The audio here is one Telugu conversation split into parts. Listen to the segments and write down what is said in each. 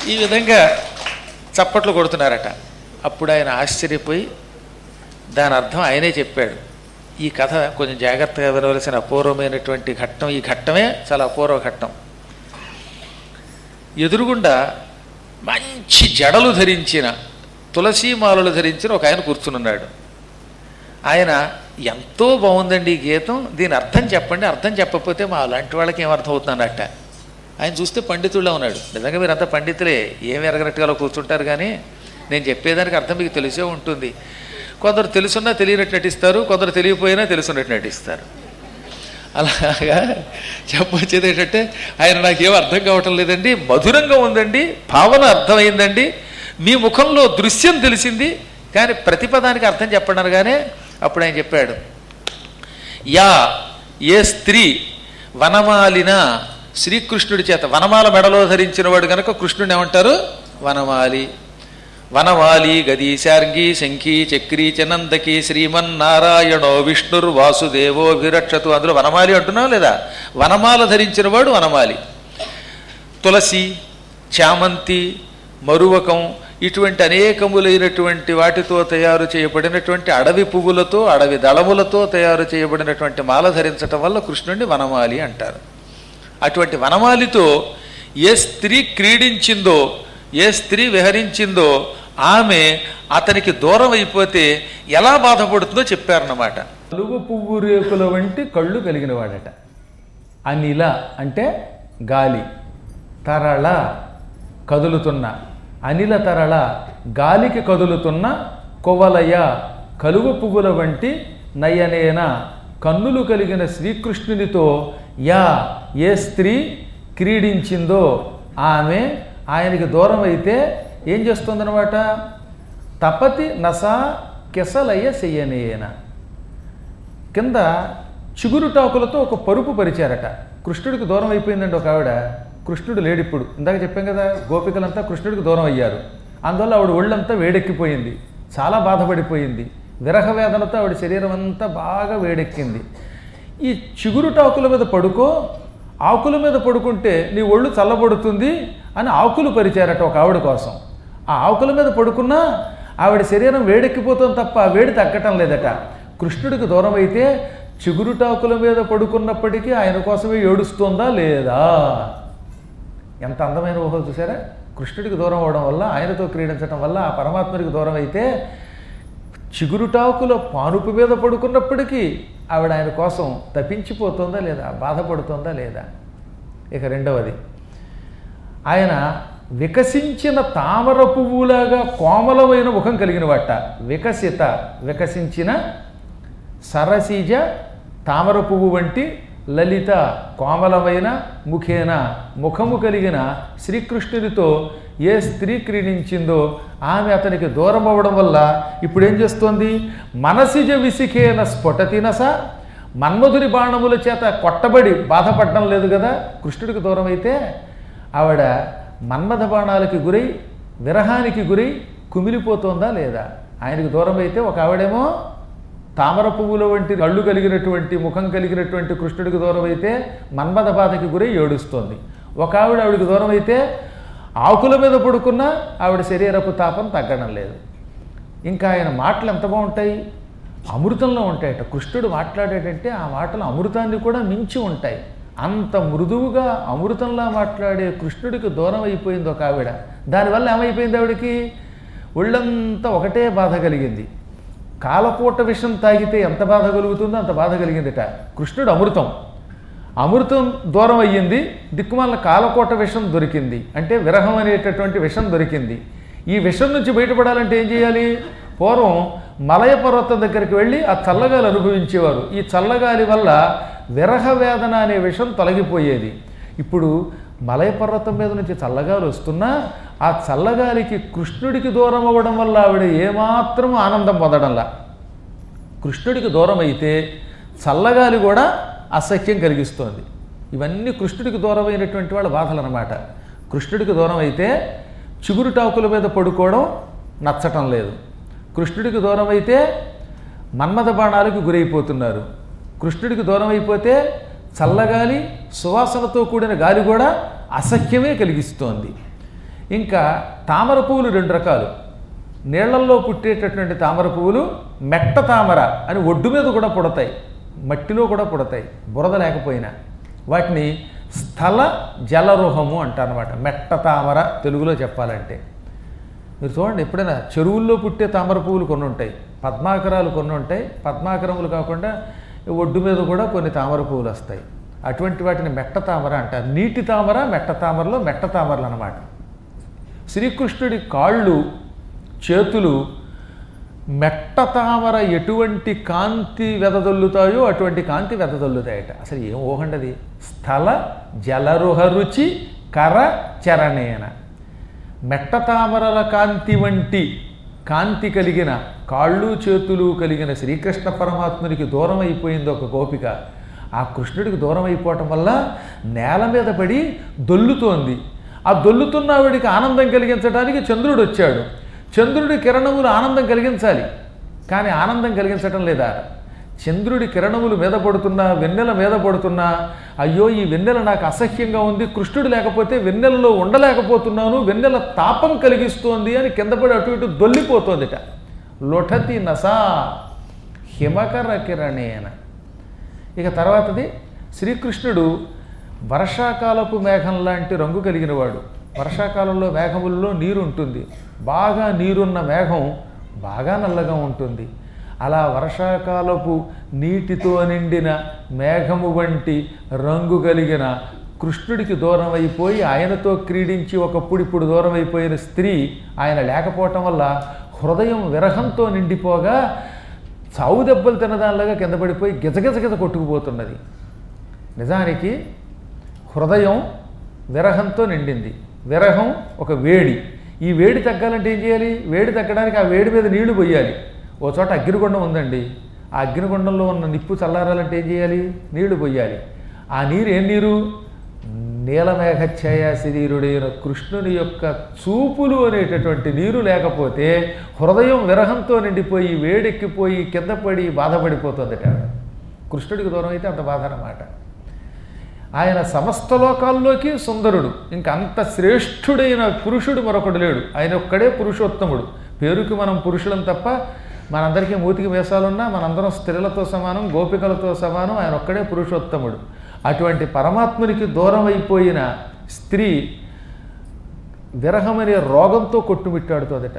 ఈ విధంగా చప్పట్లు కొడుతున్నారట అప్పుడు ఆయన ఆశ్చర్యపోయి దాని అర్థం ఆయనే చెప్పాడు ఈ కథ కొంచెం జాగ్రత్తగా వినవలసిన అపూర్వమైనటువంటి ఘట్టం ఈ ఘట్టమే చాలా అపూర్వ ఘట్టం ఎదురుగుండా మంచి జడలు ధరించిన తులసి మాలలు ధరించిన ఒక ఆయన కూర్చునున్నాడు ఆయన ఎంతో బాగుందండి ఈ గీతం దీని అర్థం చెప్పండి అర్థం చెప్పకపోతే మా అలాంటి వాళ్ళకి ఏం అర్థం అవుతుందన్నట్ట ఆయన చూస్తే పండితుడిలా ఉన్నాడు నిజంగా మీరు అంతా పండితులే ఏమి ఎరగనట్టుగా అలా కూర్చుంటారు కానీ నేను చెప్పేదానికి అర్థం మీకు తెలిసే ఉంటుంది కొందరు తెలుసున్నా తెలియనట్టు నటిస్తారు కొందరు తెలియపోయినా తెలుసున్నట్టు నటిస్తారు అలాగా చెప్పొచ్చేది ఏంటంటే ఆయన నాకేం అర్థం కావటం లేదండి మధురంగా ఉందండి భావన అర్థమైందండి మీ ముఖంలో దృశ్యం తెలిసింది కానీ ప్రతిపదానికి అర్థం చెప్పనగానే అప్పుడు ఆయన చెప్పాడు యా ఏ స్త్రీ వనమాలిన శ్రీకృష్ణుడి చేత వనమాల మెడలో ధరించిన వాడు గనక కృష్ణుడిని ఏమంటారు వనమాలి వనమాలి గదీశార్ంగి శంఖి చక్రి చనందకి శ్రీమన్నారాయణో విష్ణుర్ వాసుదేవోభిరక్షతు అందులో వనమాలి అంటున్నావు లేదా వనమాల ధరించిన వాడు వనమాలి తులసి చామంతి మరువకం ఇటువంటి అనేకములైనటువంటి వాటితో తయారు చేయబడినటువంటి అడవి పువ్వులతో అడవి దళములతో తయారు చేయబడినటువంటి మాల ధరించటం వల్ల కృష్ణుడిని వనమాలి అంటారు అటువంటి వనమాలితో ఏ స్త్రీ క్రీడించిందో ఏ స్త్రీ విహరించిందో ఆమె అతనికి దూరం అయిపోతే ఎలా బాధపడుతుందో చెప్పారన్నమాట కలుగు పువ్వు రేకుల వంటి కళ్ళు కలిగిన వాడట అనిల అంటే గాలి తరళ కదులుతున్న అనిల తరళ గాలికి కదులుతున్న కొవలయ కలుగు పువ్వుల వంటి నయనేన కన్నులు కలిగిన శ్రీకృష్ణునితో యా ఏ స్త్రీ క్రీడించిందో ఆమె ఆయనకి దూరం అయితే ఏం చేస్తుందన్నమాట తపతి నస కెసలయ్య చెయ్యనేన కింద చిగురుటాకులతో ఒక పరుపు పరిచారట కృష్ణుడికి దూరం అయిపోయిందండి ఒక ఆవిడ కృష్ణుడు లేడిప్పుడు ఇందాక చెప్పాం కదా గోపికలంతా కృష్ణుడికి దూరం అయ్యారు అందువల్ల ఆవిడ ఒళ్ళంతా వేడెక్కిపోయింది చాలా బాధపడిపోయింది విరహ వేదనతో ఆవిడ శరీరం అంతా బాగా వేడెక్కింది ఈ చిగురుటాకుల మీద పడుకో ఆకుల మీద పడుకుంటే నీ ఒళ్ళు చల్లబడుతుంది అని ఆకులు పరిచారట ఒక ఆవిడ కోసం ఆ ఆకుల మీద పడుకున్నా ఆవిడ శరీరం వేడెక్కిపోతుంది తప్ప ఆ వేడి తగ్గటం లేదట కృష్ణుడికి దూరం అయితే చిగురుటాకుల మీద పడుకున్నప్పటికీ ఆయన కోసమే ఏడుస్తుందా లేదా ఎంత అందమైన ఊహ చూసారా కృష్ణుడికి దూరం అవడం వల్ల ఆయనతో క్రీడించడం వల్ల ఆ పరమాత్మడికి దూరం అయితే చిగురుటాకుల పానుపు మీద పడుకున్నప్పటికీ ఆవిడ ఆయన కోసం తప్పించిపోతుందా లేదా బాధపడుతుందా లేదా ఇక రెండవది ఆయన వికసించిన తామర పువ్వులాగా కోమలమైన ముఖం కలిగిన వాట వికసిత వికసించిన సరసీజ తామర పువ్వు వంటి లలిత కోమలమైన ముఖేన ముఖము కలిగిన శ్రీకృష్ణుడితో ఏ స్త్రీ క్రీడించిందో ఆమె అతనికి దూరం అవ్వడం వల్ల ఇప్పుడు ఏం చేస్తోంది మనసిజ విసిఖేన స్ఫుటతినస మన్మధుని బాణముల చేత కొట్టబడి బాధపడడం లేదు కదా కృష్ణుడికి దూరం అయితే ఆవిడ మన్మథ బాణాలకి గురై విరహానికి గురై కుమిలిపోతోందా లేదా ఆయనకి దూరం అయితే ఒక ఆవిడేమో తామర పువ్వుల వంటి కళ్ళు కలిగినటువంటి ముఖం కలిగినటువంటి కృష్ణుడికి దూరం అయితే మన్మథ బాధకి గురై ఏడుస్తోంది ఒక ఆవిడ ఆవిడికి దూరం అయితే ఆకుల మీద పడుకున్నా ఆవిడ శరీరపు తాపం తగ్గడం లేదు ఇంకా ఆయన మాటలు ఎంత బాగుంటాయి అమృతంలో ఉంటాయట కృష్ణుడు మాట్లాడేటంటే ఆ మాటలు అమృతాన్ని కూడా మించి ఉంటాయి అంత మృదువుగా అమృతంలా మాట్లాడే కృష్ణుడికి దూరం అయిపోయింది ఒక ఆవిడ దానివల్ల ఏమైపోయింది ఆవిడకి ఒళ్ళంతా ఒకటే బాధ కలిగింది కాలపూట విషం తాగితే ఎంత బాధ కలుగుతుందో అంత బాధ కలిగిందిట కృష్ణుడు అమృతం అమృతం దూరం అయ్యింది దిక్కుమాల కాలకోట విషం దొరికింది అంటే విరహం అనేటటువంటి విషం దొరికింది ఈ విషం నుంచి బయటపడాలంటే ఏం చేయాలి పూర్వం మలయ పర్వతం దగ్గరికి వెళ్ళి ఆ చల్లగాలి అనుభవించేవారు ఈ చల్లగాలి వల్ల విరహ వేదన అనే విషం తొలగిపోయేది ఇప్పుడు మలయ పర్వతం మీద నుంచి చల్లగాలి వస్తున్నా ఆ చల్లగాలికి కృష్ణుడికి దూరం అవ్వడం వల్ల ఆవిడ ఏమాత్రం ఆనందం పొందడంలా కృష్ణుడికి దూరం అయితే చల్లగాలి కూడా అసఖ్యం కలిగిస్తోంది ఇవన్నీ కృష్ణుడికి దూరమైనటువంటి వాళ్ళ బాధలు అన్నమాట కృష్ణుడికి దూరం అయితే చిగురుటాకుల మీద పడుకోవడం నచ్చటం లేదు కృష్ణుడికి దూరం అయితే మన్మథ బాణాలకు గురైపోతున్నారు కృష్ణుడికి దూరం అయిపోతే చల్లగాలి సువాసనతో కూడిన గాలి కూడా అసఖ్యమే కలిగిస్తోంది ఇంకా తామర పువ్వులు రెండు రకాలు నీళ్లల్లో పుట్టేటటువంటి తామర పువ్వులు మెట్ట తామర అని ఒడ్డు మీద కూడా పుడతాయి మట్టిలో కూడా పుడతాయి బురద లేకపోయినా వాటిని స్థల జలరుహము అంటారనమాట మెట్ట తామర తెలుగులో చెప్పాలంటే మీరు చూడండి ఎప్పుడైనా చెరువుల్లో పుట్టే తామర పువ్వులు కొన్ని ఉంటాయి పద్మాకరాలు కొన్ని ఉంటాయి పద్మాకరములు కాకుండా ఒడ్డు మీద కూడా కొన్ని తామర పువ్వులు వస్తాయి అటువంటి వాటిని మెట్ట తామర అంటారు నీటి తామర మెట్ట తామరలో మెట్ట తామరలు అన్నమాట శ్రీకృష్ణుడి కాళ్ళు చేతులు మెట్ట తామర ఎటువంటి కాంతి వెదజల్లుతాయో అటువంటి కాంతి వెదజల్లుతాయట అసలు ఏం ఊహండది స్థల జలరుహ రుచి కర చరణేన మెట్ట తామరల కాంతి వంటి కాంతి కలిగిన కాళ్ళు చేతులు కలిగిన శ్రీకృష్ణ పరమాత్మునికి దూరం అయిపోయింది ఒక గోపిక ఆ కృష్ణుడికి దూరం అయిపోవటం వల్ల నేల మీద పడి దొల్లుతోంది ఆ దొల్లుతున్న ఆవిడికి ఆనందం కలిగించడానికి చంద్రుడు వచ్చాడు చంద్రుడి కిరణములు ఆనందం కలిగించాలి కానీ ఆనందం కలిగించటం లేదా చంద్రుడి కిరణములు మీద పడుతున్నా వెన్నెల మీద పడుతున్నా అయ్యో ఈ వెన్నెల నాకు అసహ్యంగా ఉంది కృష్ణుడు లేకపోతే వెన్నెలలో ఉండలేకపోతున్నాను వెన్నెల తాపం కలిగిస్తోంది అని కిందపడి అటు ఇటు దొల్లిపోతోందిట లొఠతి నసా హిమకర కిరణేన ఇక తర్వాతది శ్రీకృష్ణుడు వర్షాకాలపు మేఘం లాంటి రంగు కలిగినవాడు వర్షాకాలంలో మేఘముల్లో నీరు ఉంటుంది బాగా నీరున్న మేఘం బాగా నల్లగా ఉంటుంది అలా వర్షాకాలపు నీటితో నిండిన మేఘము వంటి రంగు కలిగిన కృష్ణుడికి దూరం అయిపోయి ఆయనతో క్రీడించి ఒకప్పుడిప్పుడు దూరం అయిపోయిన స్త్రీ ఆయన లేకపోవటం వల్ల హృదయం విరహంతో నిండిపోగా చావు దెబ్బలు తినదానిలాగా కింద పడిపోయి గిజగిజ గిజ కొట్టుకుపోతున్నది నిజానికి హృదయం విరహంతో నిండింది విరహం ఒక వేడి ఈ వేడి తగ్గాలంటే ఏం చేయాలి వేడి తగ్గడానికి ఆ వేడి మీద నీళ్లు పోయాలి ఓ చోట అగ్నిగుండం ఉందండి ఆ అగ్నిగుండంలో ఉన్న నిప్పు చల్లారాలంటే ఏం చేయాలి నీళ్లు పోయాలి ఆ నీరు ఏం నీరు నీలమేఘఛాయ శరీరుడైన కృష్ణుని యొక్క చూపులు అనేటటువంటి నీరు లేకపోతే హృదయం విరహంతో నిండిపోయి వేడెక్కిపోయి కింద పడి బాధపడిపోతుందట కృష్ణుడికి దూరం అయితే అంత బాధ అన్నమాట ఆయన సమస్త లోకాల్లోకి సుందరుడు ఇంకా అంత శ్రేష్ఠుడైన పురుషుడు మరొకడు లేడు ఆయన ఒక్కడే పురుషోత్తముడు పేరుకి మనం పురుషులం తప్ప మనందరికీ మూతికి వేషాలున్నా మనందరం స్త్రీలతో సమానం గోపికలతో సమానం ఆయన ఒక్కడే పురుషోత్తముడు అటువంటి పరమాత్మునికి దూరం అయిపోయిన స్త్రీ విరహం అనే రోగంతో కొట్టుమిట్టాడుతోదట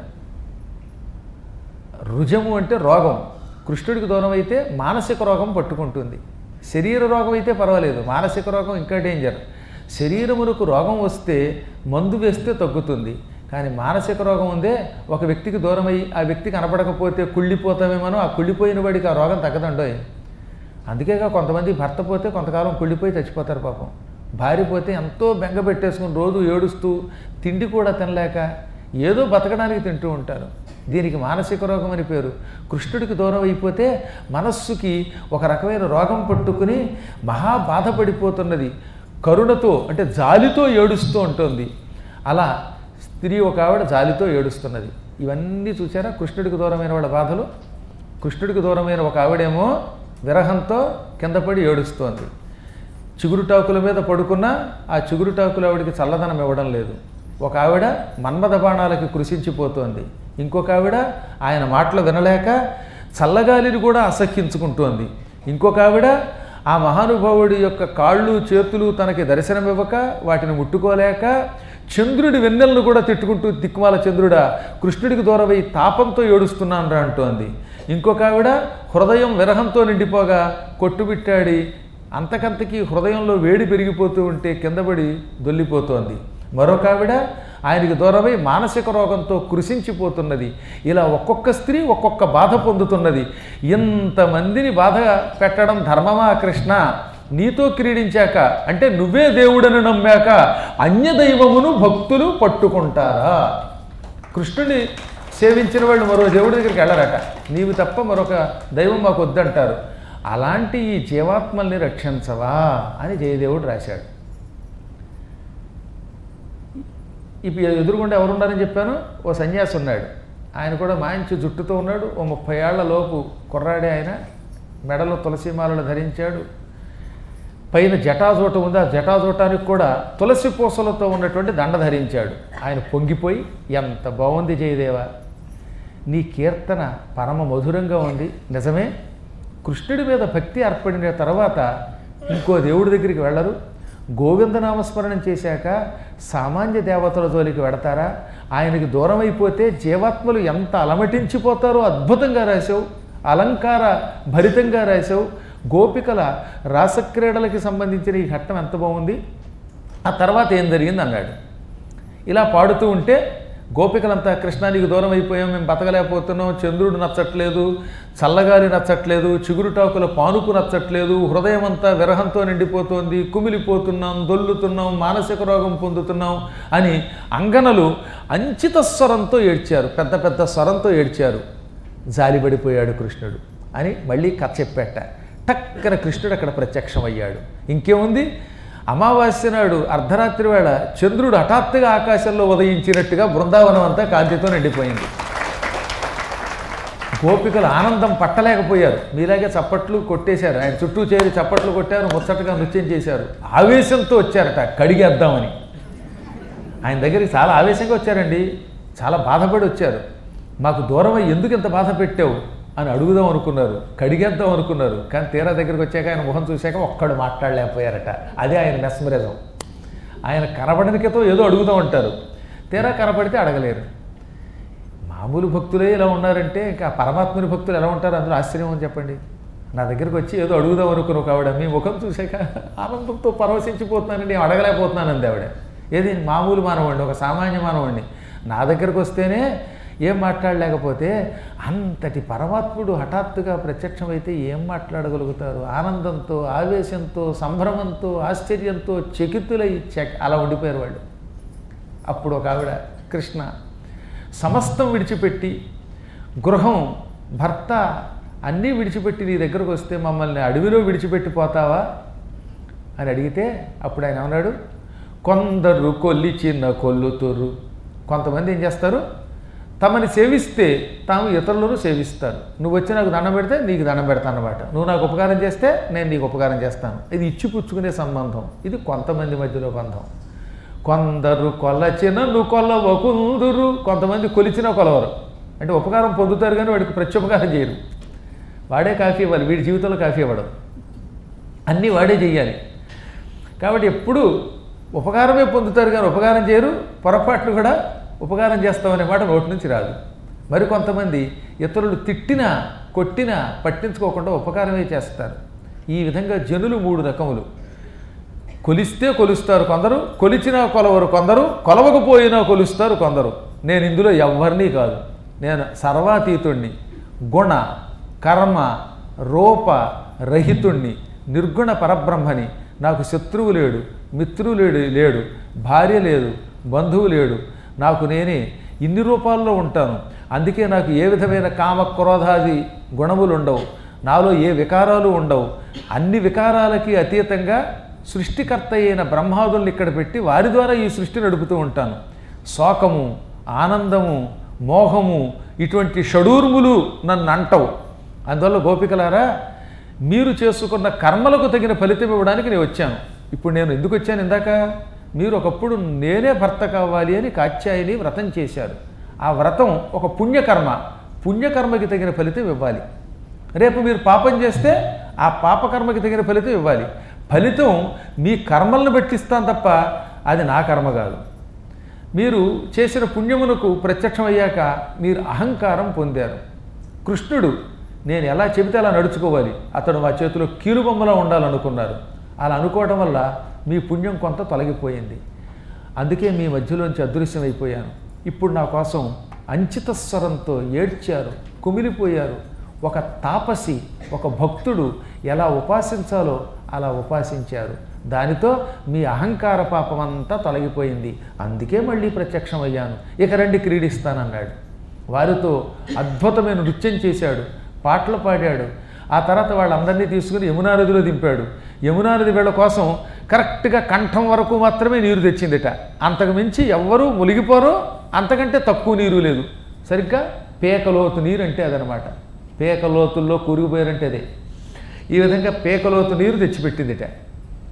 రుజము అంటే రోగం కృష్ణుడికి దూరం అయితే మానసిక రోగం పట్టుకుంటుంది శరీర రోగం అయితే పర్వాలేదు మానసిక రోగం ఇంకా డేంజర్ శరీరమునకు రోగం వస్తే మందు వేస్తే తగ్గుతుంది కానీ మానసిక రోగం ఉందే ఒక వ్యక్తికి దూరమై ఆ వ్యక్తి కనపడకపోతే కుళ్ళిపోతామేమో ఆ కుళ్ళిపోయిన వాడికి ఆ రోగం తగ్గదండోయ్ అందుకేగా కొంతమంది భర్త పోతే కొంతకాలం కుళ్ళిపోయి చచ్చిపోతారు పాపం భార్య పోతే ఎంతో బెంగ పెట్టేసుకుని రోజు ఏడుస్తూ తిండి కూడా తినలేక ఏదో బతకడానికి తింటూ ఉంటారు దీనికి మానసిక రోగం అని పేరు కృష్ణుడికి దూరం అయిపోతే మనస్సుకి ఒక రకమైన రోగం పట్టుకుని మహా బాధపడిపోతున్నది కరుణతో అంటే జాలితో ఏడుస్తూ ఉంటుంది అలా స్త్రీ ఒక ఆవిడ జాలితో ఏడుస్తున్నది ఇవన్నీ చూసారా కృష్ణుడికి దూరమైన వాళ్ళ బాధలు కృష్ణుడికి దూరమైన ఒక ఆవిడేమో విరహంతో కింద పడి ఏడుస్తోంది చిగురుటాకుల మీద పడుకున్నా ఆ చిగురుటాకులు ఆవిడికి చల్లదనం ఇవ్వడం లేదు ఒక ఆవిడ మన్మథ బాణాలకి కృషించిపోతోంది ఇంకొక ఆవిడ ఆయన మాటలు వినలేక చల్లగాలిని కూడా అసహ్యించుకుంటోంది ఇంకొక ఆవిడ ఆ మహానుభావుడి యొక్క కాళ్ళు చేతులు తనకి దర్శనమివ్వక వాటిని ముట్టుకోలేక చంద్రుడి వెన్నెలను కూడా తిట్టుకుంటూ దిక్కుమాల చంద్రుడా కృష్ణుడికి దూరమై తాపంతో ఏడుస్తున్నాను రా అంటోంది ఇంకొక ఆవిడ హృదయం విరహంతో నిండిపోగా కొట్టుబిట్టాడి అంతకంతకి హృదయంలో వేడి పెరిగిపోతూ ఉంటే కిందపడి దొల్లిపోతోంది మరొక ఆవిడ ఆయనకి దూరమై మానసిక రోగంతో కృషించిపోతున్నది ఇలా ఒక్కొక్క స్త్రీ ఒక్కొక్క బాధ పొందుతున్నది ఇంతమందిని బాధ పెట్టడం ధర్మమా కృష్ణ నీతో క్రీడించాక అంటే నువ్వే దేవుడని నమ్మాక అన్యదైవమును భక్తులు పట్టుకుంటారా కృష్ణుని సేవించిన వాళ్ళు మరో దేవుడి దగ్గరికి వెళ్ళరట నీవు తప్ప మరొక దైవం మాకు వద్దంటారు అలాంటి ఈ జీవాత్మల్ని రక్షించవా అని జయదేవుడు రాశాడు ఇప్పుడు ఎదురుగుండా ఎవరున్నారని చెప్పాను ఓ సన్యాసి ఉన్నాడు ఆయన కూడా మంచి జుట్టుతో ఉన్నాడు ఓ ముప్పై ఏళ్ల లోపు కుర్రాడే ఆయన మెడలో తులసిమాలలు ధరించాడు పైన జటాజూట ఉంది ఆ జటాజూటానికి కూడా తులసి పూసలతో ఉన్నటువంటి దండ ధరించాడు ఆయన పొంగిపోయి ఎంత బాగుంది జయదేవ నీ కీర్తన పరమ మధురంగా ఉంది నిజమే కృష్ణుడి మీద భక్తి ఏర్పడిన తర్వాత ఇంకో దేవుడి దగ్గరికి వెళ్ళరు గోవిందనామస్మరణం చేశాక సామాన్య దేవతల జోలికి వెడతారా ఆయనకి దూరం అయిపోతే జీవాత్మలు ఎంత అలమటించిపోతారో అద్భుతంగా రాశావు అలంకార భరితంగా రాశావు గోపికల రాసక్రీడలకి సంబంధించిన ఈ ఘట్టం ఎంత బాగుంది ఆ తర్వాత ఏం జరిగింది అన్నాడు ఇలా పాడుతూ ఉంటే గోపికలంతా కృష్ణానికి దూరం అయిపోయాం మేము బతకలేకపోతున్నాం చంద్రుడు నచ్చట్లేదు చల్లగాలి నచ్చట్లేదు చిగురుటాకుల పానుపు నచ్చట్లేదు హృదయం అంతా విరహంతో నిండిపోతోంది కుమిలిపోతున్నాం దొల్లుతున్నాం మానసిక రోగం పొందుతున్నాం అని అంగనలు అంచిత స్వరంతో ఏడ్చారు పెద్ద పెద్ద స్వరంతో ఏడ్చారు జాలిపడిపోయాడు కృష్ణుడు అని మళ్ళీ కథ చెప్పేట టక్కన కృష్ణుడు అక్కడ ప్రత్యక్షమయ్యాడు ఇంకేముంది అమావాస్య నాడు అర్ధరాత్రి వేళ చంద్రుడు హఠాత్తుగా ఆకాశంలో ఉదయించినట్టుగా బృందావనం అంతా కాంతితో నిండిపోయింది గోపికలు ఆనందం పట్టలేకపోయారు మీలాగే చప్పట్లు కొట్టేశారు ఆయన చుట్టూ చేరి చప్పట్లు కొట్టారు ముచ్చటగా నృత్యం చేశారు ఆవేశంతో వచ్చారట కడిగేద్దామని ఆయన దగ్గరికి చాలా ఆవేశంగా వచ్చారండి చాలా బాధపడి వచ్చారు మాకు దూరమై ఎందుకు ఇంత బాధ పెట్టావు అని అడుగుదాం అనుకున్నారు కడిగేద్దాం అనుకున్నారు కానీ తీరా దగ్గరికి వచ్చాక ఆయన ముఖం చూశాక ఒక్కడు మాట్లాడలేకపోయారట అదే ఆయన మెస్మరిజం ఆయన కనబడనికతో ఏదో అడుగుదాం అంటారు తీరా కనపడితే అడగలేరు మామూలు భక్తులే ఇలా ఉన్నారంటే ఇంకా పరమాత్మని భక్తులు ఎలా ఉంటారు అందులో ఆశ్చర్యం అని చెప్పండి నా దగ్గరికి వచ్చి ఏదో అడుగుదాం అనుకుని ఒక ఆవిడ మీ ముఖం చూశాక ఆనందంతో పరవశించిపోతున్నానండి నేను అడగలేకపోతున్నాను అంది ఆవిడ ఏది మామూలు మానవాడిని ఒక సామాన్య మానవాడిని నా దగ్గరికి వస్తేనే ఏం మాట్లాడలేకపోతే అంతటి పరమాత్ముడు హఠాత్తుగా ప్రత్యక్షమైతే ఏం మాట్లాడగలుగుతారు ఆనందంతో ఆవేశంతో సంభ్రమంతో ఆశ్చర్యంతో చకితులై చెక్ అలా ఉండిపోయారు వాళ్ళు అప్పుడు ఒక ఆవిడ కృష్ణ సమస్తం విడిచిపెట్టి గృహం భర్త అన్నీ విడిచిపెట్టి నీ దగ్గరకు వస్తే మమ్మల్ని అడవిలో విడిచిపెట్టి పోతావా అని అడిగితే అప్పుడు ఆయన ఏమన్నాడు కొందరు కొల్లిచిన కొల్లుతురు కొంతమంది ఏం చేస్తారు తమని సేవిస్తే తాము ఇతరులను సేవిస్తారు నువ్వు వచ్చి నాకు దండం పెడితే నీకు దండం పెడతాను అనమాట నువ్వు నాకు ఉపకారం చేస్తే నేను నీకు ఉపకారం చేస్తాను ఇది ఇచ్చిపుచ్చుకునే సంబంధం ఇది కొంతమంది మధ్యలో బంధం కొందరు కొల్లచిన నువ్వు కొల్లవకుందురు కొంతమంది కొలిచిన కొలవరు అంటే ఉపకారం పొందుతారు కానీ వాడికి ప్రత్యుపకారం చేయరు వాడే కాఫీ ఇవ్వాలి వీడి జీవితంలో కాఫీ ఇవ్వడం అన్నీ వాడే చెయ్యాలి కాబట్టి ఎప్పుడు ఉపకారమే పొందుతారు కానీ ఉపకారం చేయరు పొరపాట్లు కూడా ఉపకారం చేస్తామనే మాట నోటి నుంచి రాదు మరి కొంతమంది ఇతరులు తిట్టినా కొట్టినా పట్టించుకోకుండా ఉపకారమే చేస్తారు ఈ విధంగా జనులు మూడు రకములు కొలిస్తే కొలుస్తారు కొందరు కొలిచినా కొలవరు కొందరు కొలవకపోయినా కొలుస్తారు కొందరు నేను ఇందులో ఎవ్వరినీ కాదు నేను సర్వాతీతుణ్ణి గుణ కర్మ రూప రహితుణ్ణి నిర్గుణ పరబ్రహ్మని నాకు శత్రువు లేడు మిత్రువు లేడు లేడు భార్య లేదు బంధువు లేడు నాకు నేనే ఇన్ని రూపాల్లో ఉంటాను అందుకే నాకు ఏ విధమైన కామ క్రోధాది గుణములు ఉండవు నాలో ఏ వికారాలు ఉండవు అన్ని వికారాలకి అతీతంగా సృష్టికర్త అయిన బ్రహ్మాదుల్ని ఇక్కడ పెట్టి వారి ద్వారా ఈ సృష్టి నడుపుతూ ఉంటాను శోకము ఆనందము మోహము ఇటువంటి షడూర్ములు నన్ను అంటవు అందువల్ల గోపికలారా మీరు చేసుకున్న కర్మలకు తగిన ఫలితం ఇవ్వడానికి నేను వచ్చాను ఇప్పుడు నేను ఎందుకు వచ్చాను ఇందాక మీరు ఒకప్పుడు నేనే భర్త కావాలి అని కాత్యాయని వ్రతం చేశారు ఆ వ్రతం ఒక పుణ్యకర్మ పుణ్యకర్మకి తగిన ఫలితం ఇవ్వాలి రేపు మీరు పాపం చేస్తే ఆ పాపకర్మకి తగిన ఫలితం ఇవ్వాలి ఫలితం మీ కర్మలను బట్టిస్తాను తప్ప అది నా కర్మ కాదు మీరు చేసిన పుణ్యమునకు ప్రత్యక్షమయ్యాక మీరు అహంకారం పొందారు కృష్ణుడు నేను ఎలా చెబితే అలా నడుచుకోవాలి అతడు మా చేతిలో కీలుబొమ్మలా ఉండాలనుకున్నారు అలా అనుకోవడం వల్ల మీ పుణ్యం కొంత తొలగిపోయింది అందుకే మీ మధ్యలోంచి అదృశ్యమైపోయాను ఇప్పుడు నా కోసం అంచిత స్వరంతో ఏడ్చారు కుమిలిపోయారు ఒక తాపసి ఒక భక్తుడు ఎలా ఉపాసించాలో అలా ఉపాసించారు దానితో మీ అహంకార పాపమంతా తొలగిపోయింది అందుకే మళ్ళీ ప్రత్యక్షమయ్యాను ఇక రండి క్రీడిస్తానన్నాడు వారితో అద్భుతమైన నృత్యం చేశాడు పాటలు పాడాడు ఆ తర్వాత వాళ్ళందరినీ తీసుకుని యమునా నదిలో దింపాడు యమునా నది వీళ్ళ కోసం కరెక్ట్గా కంఠం వరకు మాత్రమే నీరు తెచ్చిందిట అంతకు మించి ఎవ్వరూ మునిగిపోరు అంతకంటే తక్కువ నీరు లేదు సరిగ్గా పేకలోతు నీరు అంటే అదనమాట పేకలోతుల్లో కూరుకుపోయారంటే అదే ఈ విధంగా పేకలోతు నీరు తెచ్చిపెట్టిందిట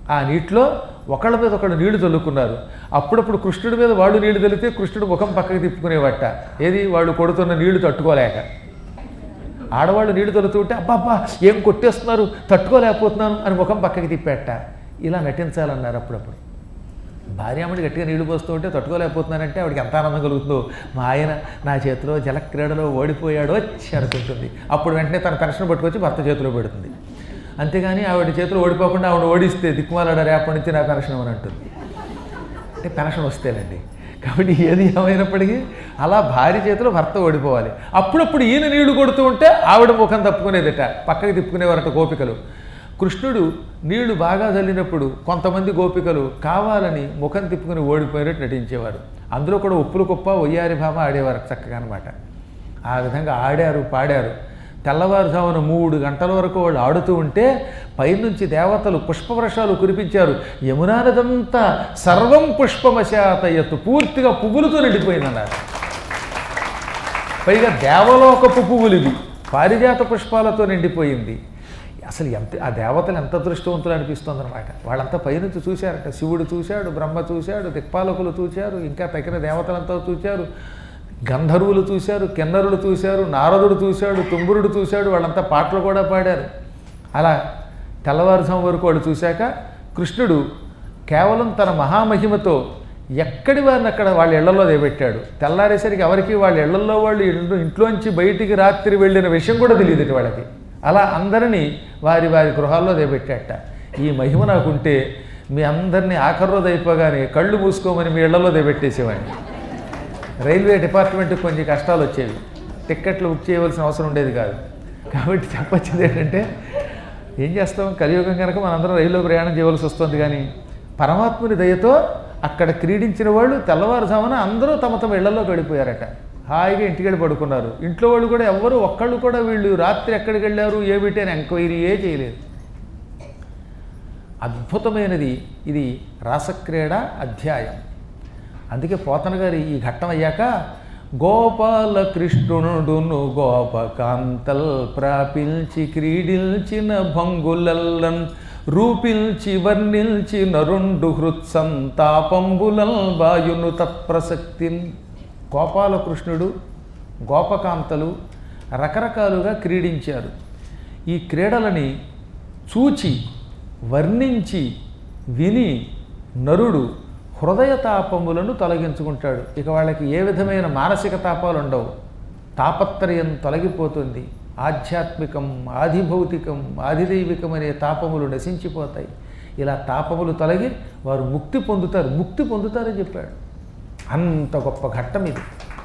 ఆ నీటిలో ఒకళ్ళ మీద ఒకళ్ళు నీళ్లు చల్లుకున్నారు అప్పుడప్పుడు కృష్ణుడి మీద వాళ్ళు నీళ్లు చల్లితే కృష్ణుడు ముఖం పక్కకి తిప్పుకునేవట ఏది వాళ్ళు కొడుతున్న నీళ్లు తట్టుకోలేక ఆడవాళ్ళు నీళ్లు తొలుతుంటే అబ్బాబ్బా ఏం కొట్టేస్తున్నారు తట్టుకోలేకపోతున్నాను అని ముఖం పక్కకి తిప్పేట ఇలా నటించాలన్నారు అప్పుడప్పుడు భార్యామణి గట్టిగా నీళ్లు పోస్తూ ఉంటే తట్టుకోలేకపోతున్నానంటే ఆవిడకి ఎంత ఆనందం కలుగుతుందో మా ఆయన నా చేతిలో జలక్రీడలో ఓడిపోయాడో వచ్చి అనుకుంటుంది అప్పుడు వెంటనే తన పెన్షన్ పట్టుకొచ్చి భర్త చేతిలో పెడుతుంది అంతేగాని ఆవిడ చేతిలో ఓడిపోకుండా ఆవిడ ఓడిస్తే దిక్కుమాలాడ రేపటి నుంచి నా పెన్షన్ అని అంటుంది అంటే పెన్షన్ వస్తేనండి కాబట్టి ఏది ఏమైనప్పటికీ అలా భార్య చేతిలో భర్త ఓడిపోవాలి అప్పుడప్పుడు ఈయన నీళ్లు కొడుతూ ఉంటే ఆవిడ ముఖం తప్పుకునేదట పక్కకి తిప్పుకునేవారట గోపికలు కృష్ణుడు నీళ్లు బాగా చల్లినప్పుడు కొంతమంది గోపికలు కావాలని ముఖం తిప్పుకుని ఓడిపోయినట్టు నటించేవారు అందులో కూడా ఉప్పులు కుప్ప ఒయ్యారి భామ ఆడేవారు చక్కగా అనమాట ఆ విధంగా ఆడారు పాడారు తెల్లవారుజామున మూడు గంటల వరకు వాళ్ళు ఆడుతూ ఉంటే పైనుంచి దేవతలు పుష్పవర్షాలు కురిపించారు యమునా నదంతా సర్వం పుష్పమశాతయత్తు పూర్తిగా పువ్వులతో నిండిపోయిందన్నారు పైగా దేవలోకపు పువ్వులు ఇవి పారిజాత పుష్పాలతో నిండిపోయింది అసలు ఎంత ఆ దేవతలు ఎంత దృష్టవంతులు అనిపిస్తుంది అనమాట వాళ్ళంతా పైనుంచి చూశారట శివుడు చూశాడు బ్రహ్మ చూశాడు దిక్పాలకులు చూశారు ఇంకా తగిన దేవతలంతా చూశారు గంధర్వులు చూశారు కిన్నరులు చూశారు నారదుడు చూశాడు తుంబురుడు చూశాడు వాళ్ళంతా పాటలు కూడా పాడారు అలా తెల్లవారుజాము వరకు వాళ్ళు చూశాక కృష్ణుడు కేవలం తన మహామహిమతో ఎక్కడి వారిని అక్కడ వాళ్ళ ఇళ్లలో దేబెట్టాడు తెల్లారేసరికి ఎవరికి వాళ్ళ ఇళ్లలో వాళ్ళు ఇళ్ళు ఇంట్లోంచి బయటికి రాత్రి వెళ్ళిన విషయం కూడా తెలియదు వాళ్ళకి అలా అందరినీ వారి వారి గృహాల్లో దేబెట్టాట ఈ మహిమ నాకుంటే మీ అందరినీ ఆఖరి రోజు అయిపోగానే కళ్ళు మూసుకోమని మీ ఇళ్లలో దేబెట్టేసేవాడిని రైల్వే డిపార్ట్మెంట్కి కొంచెం కష్టాలు వచ్చేవి టిక్కెట్లు బుక్ చేయవలసిన అవసరం ఉండేది కాదు కాబట్టి చెప్పొచ్చింది ఏంటంటే ఏం చేస్తాం కలియుగం కనుక మనందరం రైల్లో ప్రయాణం చేయవలసి వస్తుంది కానీ పరమాత్ముని దయతో అక్కడ క్రీడించిన వాళ్ళు తెల్లవారుజామున అందరూ తమ తమ ఇళ్లలో గడిపోయారట హాయిగా ఇంటికి వెళ్ళి పడుకున్నారు ఇంట్లో వాళ్ళు కూడా ఎవ్వరు ఒక్కళ్ళు కూడా వీళ్ళు రాత్రి ఎక్కడికి వెళ్ళారు ఏమిటి అని ఎంక్వైరీ ఏ చేయలేదు అద్భుతమైనది ఇది రాసక్రీడ అధ్యాయం అందుకే పోతన గారి ఈ ఘట్టం అయ్యాక గోపాల కృష్ణుడును గోపకాంతల్ ప్రాపిల్చి క్రీడిల్చిన భంగులల్లన్ రూపిల్చి వర్ణిల్చి నరుండు హృత్సంతాపంబులల్ బాయును తత్ప్రసక్తిన్ గోపాలకృష్ణుడు గోపకాంతలు రకరకాలుగా క్రీడించారు ఈ క్రీడలని చూచి వర్ణించి విని నరుడు హృదయ తాపములను తొలగించుకుంటాడు ఇక వాళ్ళకి ఏ విధమైన మానసిక తాపాలు ఉండవు తాపత్రయం తొలగిపోతుంది ఆధ్యాత్మికం ఆదిభౌతికం ఆదిదైవికం అనే తాపములు నశించిపోతాయి ఇలా తాపములు తొలగి వారు ముక్తి పొందుతారు ముక్తి పొందుతారని చెప్పాడు అంత గొప్ప ఘట్టం ఇది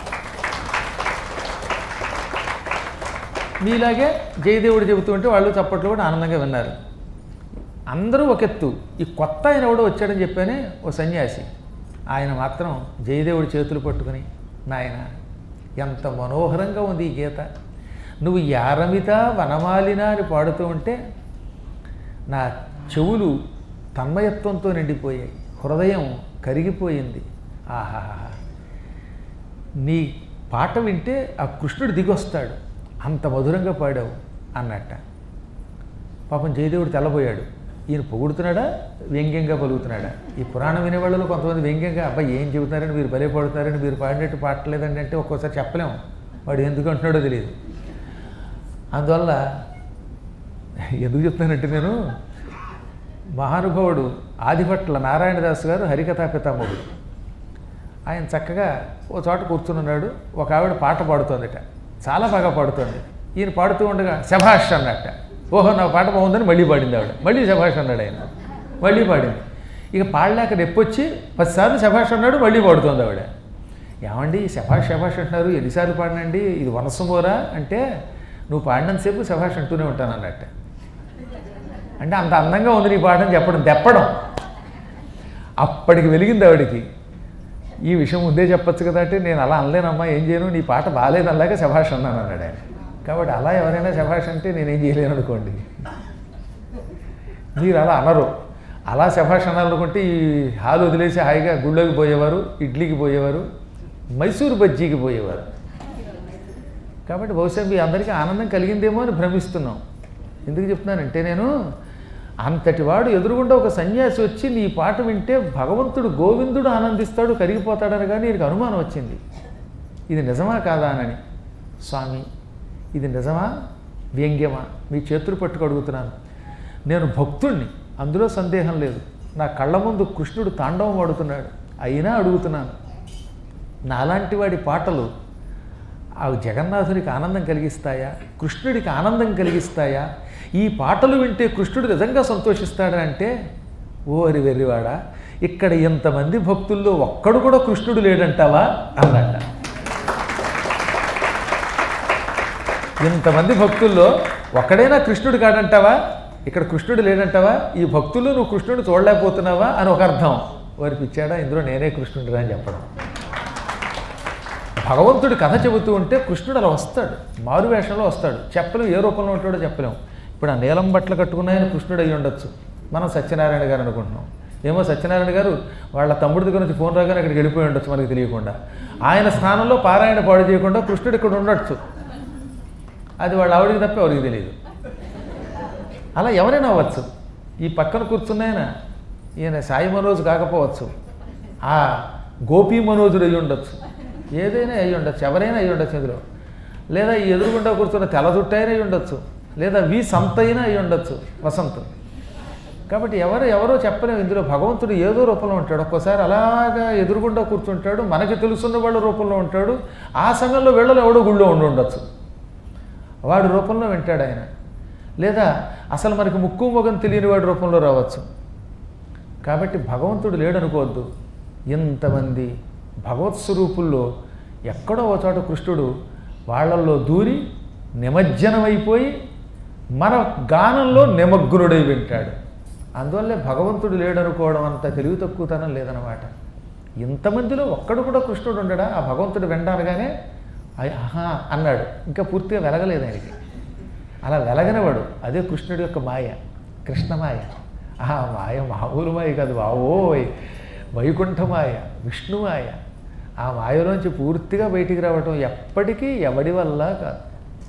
మీలాగే జయదేవుడు చెబుతూ ఉంటే వాళ్ళు చప్పట్లు కూడా ఆనందంగా విన్నారు అందరూ ఒక ఎత్తు ఈ కొత్త ఆయన ఎవడో వచ్చాడని చెప్పానే ఓ సన్యాసి ఆయన మాత్రం జయదేవుడి చేతులు పట్టుకుని నాయన ఎంత మనోహరంగా ఉంది ఈ గీత నువ్వు యారమిత వనమాలిన అని పాడుతూ ఉంటే నా చెవులు తన్మయత్వంతో నిండిపోయాయి హృదయం కరిగిపోయింది ఆహాహా నీ పాట వింటే ఆ కృష్ణుడు దిగొస్తాడు అంత మధురంగా పాడావు అన్నట్ట పాపం జయదేవుడు తెల్లబోయాడు ఈయన పొగుడుతున్నాడా వ్యంగ్యంగా పలుకుతున్నాడా ఈ పురాణం వినేవాళ్ళలో కొంతమంది వ్యంగ్యంగా అబ్బాయి ఏం చెబుతున్నారని మీరు భలే పడుతున్నారని మీరు పాడినట్టు పాడలేదండి అంటే ఒక్కోసారి చెప్పలేము వాడు ఎందుకు అంటున్నాడో తెలియదు అందువల్ల ఎందుకు చెప్తానంటే నేను మహానుభావుడు ఆదిభట్ల నారాయణదాస్ గారు హరికథా పితామహుడు ఆయన చక్కగా ఓ చోట కూర్చున్నాడు ఒక ఆవిడ పాట పాడుతోందట చాలా బాగా పాడుతోంది ఈయన పాడుతూ ఉండగా శభాష్ అన్నట్ట ఓహో నా పాట బాగుందని మళ్ళీ పాడింది ఆవిడ మళ్ళీ శభాష్ అన్నాడు ఆయన మళ్ళీ పాడింది ఇక పాడలేక నొప్పొచ్చి పదిసార్లు శభాష్ అన్నాడు మళ్ళీ పాడుతోంది ఆవిడ ఏమండి శభాష్ శభాష్ అంటున్నారు ఎన్నిసార్లు పాడినండి ఇది వనసమోరా అంటే నువ్వు పాడినంతసేపు శభాష్ అంటూనే ఉంటాను అన్నట్ట అంటే అంత అందంగా ఉంది నీ పాట అని చెప్పడం తెప్పడం అప్పటికి వెలిగింది ఆవిడికి ఈ విషయం ముందే చెప్పొచ్చు కదా అంటే నేను అలా అనలేనమ్మా ఏం చేయను నీ పాట బాగాలేదు అలాగే శభాష్ అన్నాను అన్నాడు ఆయన కాబట్టి అలా ఎవరైనా శభాష్ అంటే నేనేం చేయలేను అనుకోండి మీరు అలా అనరు అలా శభాష్ అనాలనుకుంటే ఈ హాలు వదిలేసి హాయిగా గుళ్ళోకి పోయేవారు ఇడ్లీకి పోయేవారు మైసూరు బజ్జీకి పోయేవారు కాబట్టి బహుశా మీ అందరికీ ఆనందం కలిగిందేమో అని భ్రమిస్తున్నాం ఎందుకు చెప్తున్నానంటే నేను అంతటి వాడు ఎదురుగుండా ఒక సన్యాసి వచ్చి నీ పాట వింటే భగవంతుడు గోవిందుడు ఆనందిస్తాడు కరిగిపోతాడని కానీ నీకు అనుమానం వచ్చింది ఇది నిజమా కాదా అని స్వామి ఇది నిజమా వ్యంగ్యమా మీ చేతులు పట్టుకు అడుగుతున్నాను నేను భక్తుణ్ణి అందులో సందేహం లేదు నా కళ్ళ ముందు కృష్ణుడు తాండవం ఆడుతున్నాడు అయినా అడుగుతున్నాను నాలాంటి వాడి పాటలు ఆ జగన్నాథునికి ఆనందం కలిగిస్తాయా కృష్ణుడికి ఆనందం కలిగిస్తాయా ఈ పాటలు వింటే కృష్ణుడు నిజంగా సంతోషిస్తాడా అంటే ఓరి వెర్రివాడా ఇక్కడ ఇంతమంది భక్తుల్లో ఒక్కడు కూడా కృష్ణుడు లేడంటావా అన్నట్ట ఇంతమంది భక్తుల్లో ఒక్కడైనా కృష్ణుడు కాడంటావా ఇక్కడ కృష్ణుడు లేడంటావా ఈ భక్తుల్లో నువ్వు కృష్ణుడు చూడలేకపోతున్నావా అని ఒక అర్థం వారి పిచ్చాడా ఇందులో నేనే కృష్ణుడిరా అని చెప్పడం భగవంతుడి కథ చెబుతూ ఉంటే కృష్ణుడు అలా వస్తాడు మారు వేషంలో వస్తాడు చెప్పలేం ఏ రూపంలో ఉంటాడో చెప్పలేం ఇప్పుడు ఆ నీలం బట్టలు కట్టుకున్న ఆయన కృష్ణుడు అయి ఉండొచ్చు మనం సత్యనారాయణ గారు అనుకుంటున్నాం ఏమో సత్యనారాయణ గారు వాళ్ళ తమ్ముడి దగ్గర నుంచి ఫోన్ రాగానే అక్కడికి వెళ్ళిపోయి ఉండొచ్చు మనకి తెలియకుండా ఆయన స్థానంలో పారాయణ పాడు చేయకుండా కృష్ణుడు ఇక్కడ ఉండొచ్చు అది వాళ్ళ ఆవిడికి తప్ప ఎవరికి తెలియదు అలా ఎవరైనా అవ్వచ్చు ఈ పక్కన కూర్చున్నాయన ఈయన సాయి మనోజ్ కాకపోవచ్చు ఆ గోపీ మనోజుడు అయి ఉండొచ్చు ఏదైనా అయి ఉండొచ్చు ఎవరైనా అయి ఉండొచ్చు ఇందులో లేదా ఈ ఎదురుగుండా కూర్చున్న తెల్ల జుట్టైనా అయి ఉండొచ్చు లేదా వి సంతైనా అయి ఉండొచ్చు వసంత్ కాబట్టి ఎవరు ఎవరో చెప్పలేము ఇందులో భగవంతుడు ఏదో రూపంలో ఉంటాడు ఒక్కోసారి అలాగా ఎదురుగుండా కూర్చుంటాడు మనకి తెలుసున్న వాళ్ళ రూపంలో ఉంటాడు ఆ సమయంలో వీళ్ళలో ఎవడో గుళ్ళో ఉండి ఉండొచ్చు వాడి రూపంలో వింటాడు ఆయన లేదా అసలు మనకి ముక్కు మొగం తెలియని వాడి రూపంలో రావచ్చు కాబట్టి భగవంతుడు లేడనుకోవద్దు ఇంతమంది భగవత్ స్వరూపుల్లో ఎక్కడో ఒక చోట కృష్ణుడు వాళ్ళల్లో దూరి నిమజ్జనమైపోయి మన గానంలో నిమగ్నుడై వింటాడు అందువల్లే భగవంతుడు లేడనుకోవడం అంత తెలివి తక్కువతనం లేదనమాట ఇంతమందిలో ఒక్కడు కూడా కృష్ణుడు ఉండడా ఆ భగవంతుడు వెంటానగానే అయ్ ఆహా అన్నాడు ఇంకా పూర్తిగా వెలగలేదు ఆయనకి అలా వెలగనివాడు అదే కృష్ణుడి యొక్క మాయ కృష్ణమాయ ఆ మాయ మామూలు మాయ కాదు బావోయ్ వైకుంఠమాయ విష్ణుమాయ ఆ మాయలోంచి పూర్తిగా బయటికి రావటం ఎప్పటికీ ఎవడి వల్ల కాదు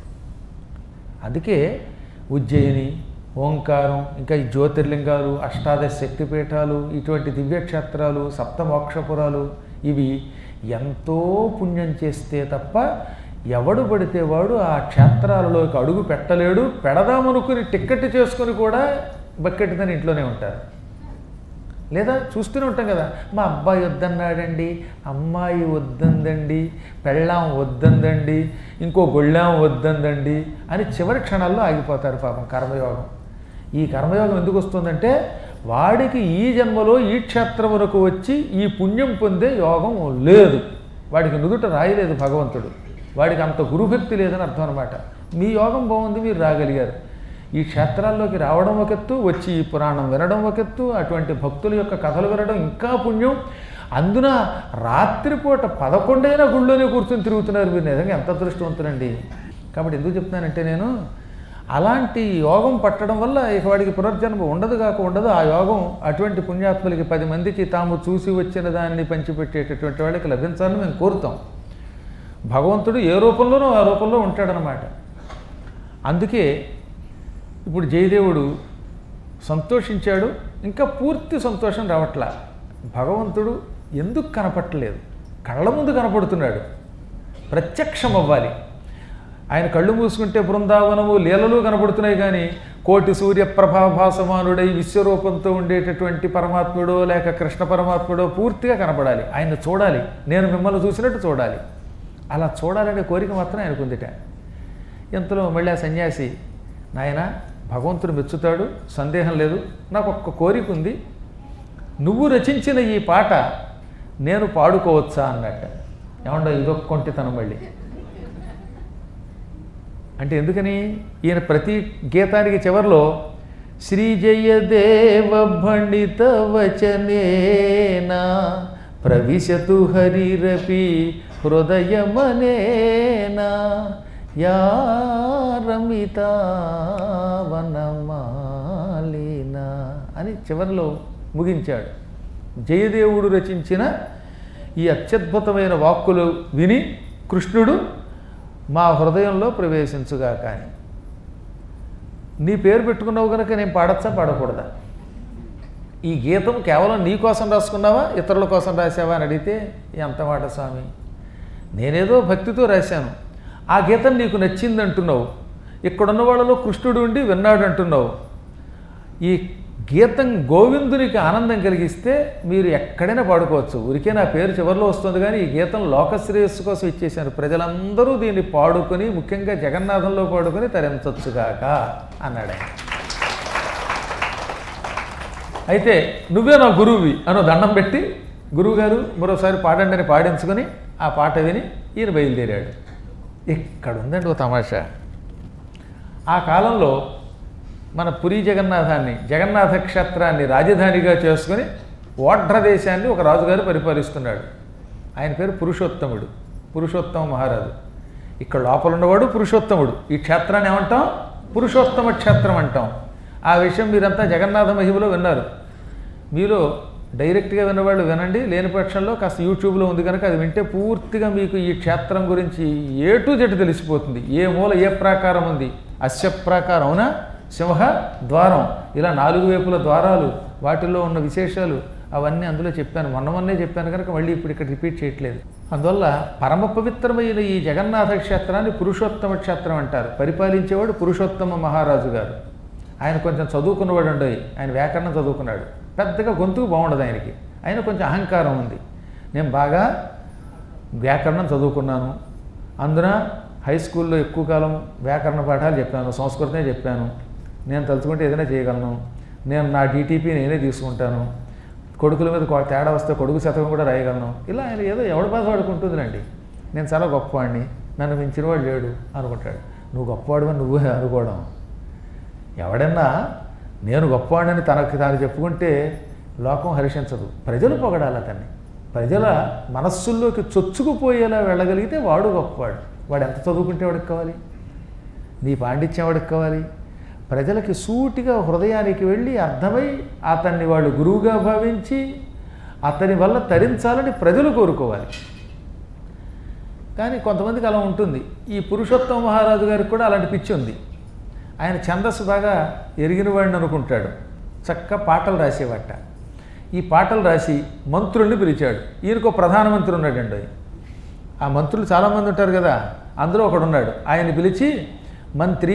అందుకే ఉజ్జయిని ఓంకారం ఇంకా ఈ జ్యోతిర్లింగాలు అష్టాదశ శక్తిపీఠాలు ఇటువంటి దివ్యక్షేత్రాలు సప్తమోక్షపురాలు ఇవి ఎంతో పుణ్యం చేస్తే తప్ప ఎవడు పడితే వాడు ఆ క్షేత్రాలలోకి అడుగు పెట్టలేడు పెడదామనుకుని టిక్కెట్ చేసుకుని కూడా బకెట్ తన ఇంట్లోనే ఉంటారు లేదా చూస్తూనే ఉంటాం కదా మా అబ్బాయి వద్దన్నాడండి అమ్మాయి వద్దందండి పెళ్ళాం వద్దందండి ఇంకో గొళ్ళాం వద్దందండి అని చివరి క్షణాల్లో ఆగిపోతారు పాపం కర్మయోగం ఈ కర్మయోగం ఎందుకు వస్తుందంటే వాడికి ఈ జన్మలో ఈ క్షేత్రమునకు వచ్చి ఈ పుణ్యం పొందే యోగం లేదు వాడికి నుదుట రాయలేదు భగవంతుడు వాడికి అంత గురుభక్తి లేదని అర్థం అనమాట మీ యోగం బాగుంది మీరు రాగలిగారు ఈ క్షేత్రాల్లోకి రావడం ఒక ఎత్తు వచ్చి ఈ పురాణం వినడం ఒక ఎత్తు అటువంటి భక్తుల యొక్క కథలు వినడం ఇంకా పుణ్యం అందున రాత్రిపూట పదకొండైనా గుళ్ళోనే కూర్చొని తిరుగుతున్నారు మీరు నిజంగా ఎంత అదృష్టవంతులండి కాబట్టి ఎందుకు చెప్తున్నానంటే నేను అలాంటి యోగం పట్టడం వల్ల ఇక వాడికి పునర్జన్మ ఉండదు కాక ఉండదు ఆ యోగం అటువంటి పుణ్యాత్ములకి పది మందికి తాము చూసి వచ్చిన దాన్ని పంచిపెట్టేటటువంటి వాళ్ళకి లభించాలని మేము కోరుతాం భగవంతుడు ఏ రూపంలోనో ఆ రూపంలో ఉంటాడనమాట అందుకే ఇప్పుడు జయదేవుడు సంతోషించాడు ఇంకా పూర్తి సంతోషం రావట్లా భగవంతుడు ఎందుకు కనపట్టలేదు కళ్ళ ముందు కనపడుతున్నాడు ప్రత్యక్షం అవ్వాలి ఆయన కళ్ళు మూసుకుంటే బృందావనము లీలలు కనపడుతున్నాయి కానీ కోటి సూర్య ప్రభాభాసమానుడై విశ్వరూపంతో ఉండేటటువంటి పరమాత్ముడో లేక కృష్ణ పరమాత్ముడో పూర్తిగా కనపడాలి ఆయన చూడాలి నేను మిమ్మల్ని చూసినట్టు చూడాలి అలా చూడాలనే కోరిక మాత్రం ఆయనకు ఉందిట ఇంతలో మళ్ళీ ఆ సన్యాసి నాయన భగవంతుడు మెచ్చుతాడు సందేహం లేదు నాకు ఒక్క కోరిక ఉంది నువ్వు రచించిన ఈ పాట నేను పాడుకోవచ్చా అన్నట్ట ఏమండో ఇదొక కొంటితనం మళ్ళీ అంటే ఎందుకని ఈయన ప్రతి గీతానికి చివరిలో శ్రీజయదేవ భండిత వచనేనా ప్రవిశతు హరిరపి హృదయమనేనా యా రమిత వనమాలినా అని చివరిలో ముగించాడు జయదేవుడు రచించిన ఈ అత్యద్భుతమైన వాక్కులు విని కృష్ణుడు మా హృదయంలో ప్రవేశించుగా కానీ నీ పేరు పెట్టుకున్నావు కనుక నేను పాడచ్చా పాడకూడదా ఈ గీతం కేవలం నీ కోసం రాసుకున్నావా ఇతరుల కోసం రాసావా అని అడిగితే ఎంత మాట స్వామి నేనేదో భక్తితో రాశాను ఆ గీతం నీకు నచ్చింది అంటున్నావు ఇక్కడున్న వాళ్ళలో కృష్ణుడు ఉండి విన్నాడు అంటున్నావు ఈ గీతం గోవిందునికి ఆనందం కలిగిస్తే మీరు ఎక్కడైనా పాడుకోవచ్చు ఊరికే నా పేరు చివరిలో వస్తుంది కానీ ఈ గీతం లోకశ్రేయస్సు కోసం ఇచ్చేశాను ప్రజలందరూ దీన్ని పాడుకొని ముఖ్యంగా జగన్నాథంలో పాడుకొని తరించొచ్చుగాక అన్నాడు ఆయన అయితే నువ్వే నా గురువువి అనో దండం పెట్టి గురువుగారు మరోసారి పాడండి అని పాడించుకొని ఆ పాట విని ఈయన బయలుదేరాడు ఇక్కడ ఉందండి ఓ తమాషా ఆ కాలంలో మన పురి జగన్నాథాన్ని జగన్నాథ క్షేత్రాన్ని రాజధానిగా చేసుకుని ఓడ్ర దేశాన్ని ఒక రాజుగారు పరిపాలిస్తున్నాడు ఆయన పేరు పురుషోత్తముడు పురుషోత్తమ మహారాజు ఇక్కడ లోపల ఉన్నవాడు పురుషోత్తముడు ఈ క్షేత్రాన్ని ఏమంటాం పురుషోత్తమ క్షేత్రం అంటాం ఆ విషయం మీరంతా జగన్నాథ మహిమలో విన్నారు మీలో డైరెక్ట్గా విన్నవాళ్ళు వినండి లేని పక్షంలో కాస్త యూట్యూబ్లో ఉంది కనుక అది వింటే పూర్తిగా మీకు ఈ క్షేత్రం గురించి ఏ టు జెడ్ తెలిసిపోతుంది ఏ మూల ఏ ప్రాకారం ఉంది అస్య ప్రాకారం అవునా సింహ ద్వారం ఇలా నాలుగు వైపుల ద్వారాలు వాటిల్లో ఉన్న విశేషాలు అవన్నీ అందులో చెప్పాను మొన్న మొన్నే చెప్పాను కనుక మళ్ళీ ఇప్పుడు ఇక్కడ రిపీట్ చేయట్లేదు అందువల్ల పరమ పవిత్రమైన ఈ జగన్నాథ క్షేత్రాన్ని పురుషోత్తమ క్షేత్రం అంటారు పరిపాలించేవాడు పురుషోత్తమ మహారాజు గారు ఆయన కొంచెం చదువుకున్నవాడు ఉండయి ఆయన వ్యాకరణం చదువుకున్నాడు పెద్దగా గొంతుకు బాగుండదు ఆయనకి ఆయన కొంచెం అహంకారం ఉంది నేను బాగా వ్యాకరణం చదువుకున్నాను అందున హై స్కూల్లో ఎక్కువ కాలం వ్యాకరణ పాఠాలు చెప్పాను సంస్కృతమే చెప్పాను నేను తలుచుకుంటే ఏదైనా చేయగలను నేను నా డీటీపీ నేనే తీసుకుంటాను కొడుకుల మీద కొ- తేడా వస్తే కొడుకు శతకం కూడా రాయగలను ఇలా ఆయన ఏదో ఎవడ బాధ పడుకుంటుందిలండి నేను చాలా గొప్పవాడిని నన్ను మించినవాడు లేడు అనుకుంటాడు నువ్వు గొప్పవాడు నువ్వే అనుకోవడం ఎవడన్నా నేను గొప్పవాడిని తనకి తాను చెప్పుకుంటే లోకం హర్షించదు ప్రజలు పొగడాలి అతన్ని ప్రజల మనస్సుల్లోకి చొచ్చుకుపోయేలా వెళ్ళగలిగితే వాడు గొప్పవాడు వాడు ఎంత చదువుకుంటే వాడికి కావాలి నీ పాండిత్యం వాడికి కావాలి ప్రజలకి సూటిగా హృదయానికి వెళ్ళి అర్థమై అతన్ని వాళ్ళు గురువుగా భావించి అతని వల్ల తరించాలని ప్రజలు కోరుకోవాలి కానీ కొంతమందికి అలా ఉంటుంది ఈ పురుషోత్తమ మహారాజు గారికి కూడా అలాంటి పిచ్చి ఉంది ఆయన ఛందస్సు బాగా ఎరిగిన వాడిని అనుకుంటాడు చక్క పాటలు రాసేవాట ఈ పాటలు రాసి మంత్రుల్ని పిలిచాడు ఈయనకు ప్రధానమంత్రి ఉన్నాడండి ఆ మంత్రులు చాలామంది ఉంటారు కదా అందులో ఒకడు ఉన్నాడు ఆయన పిలిచి మంత్రి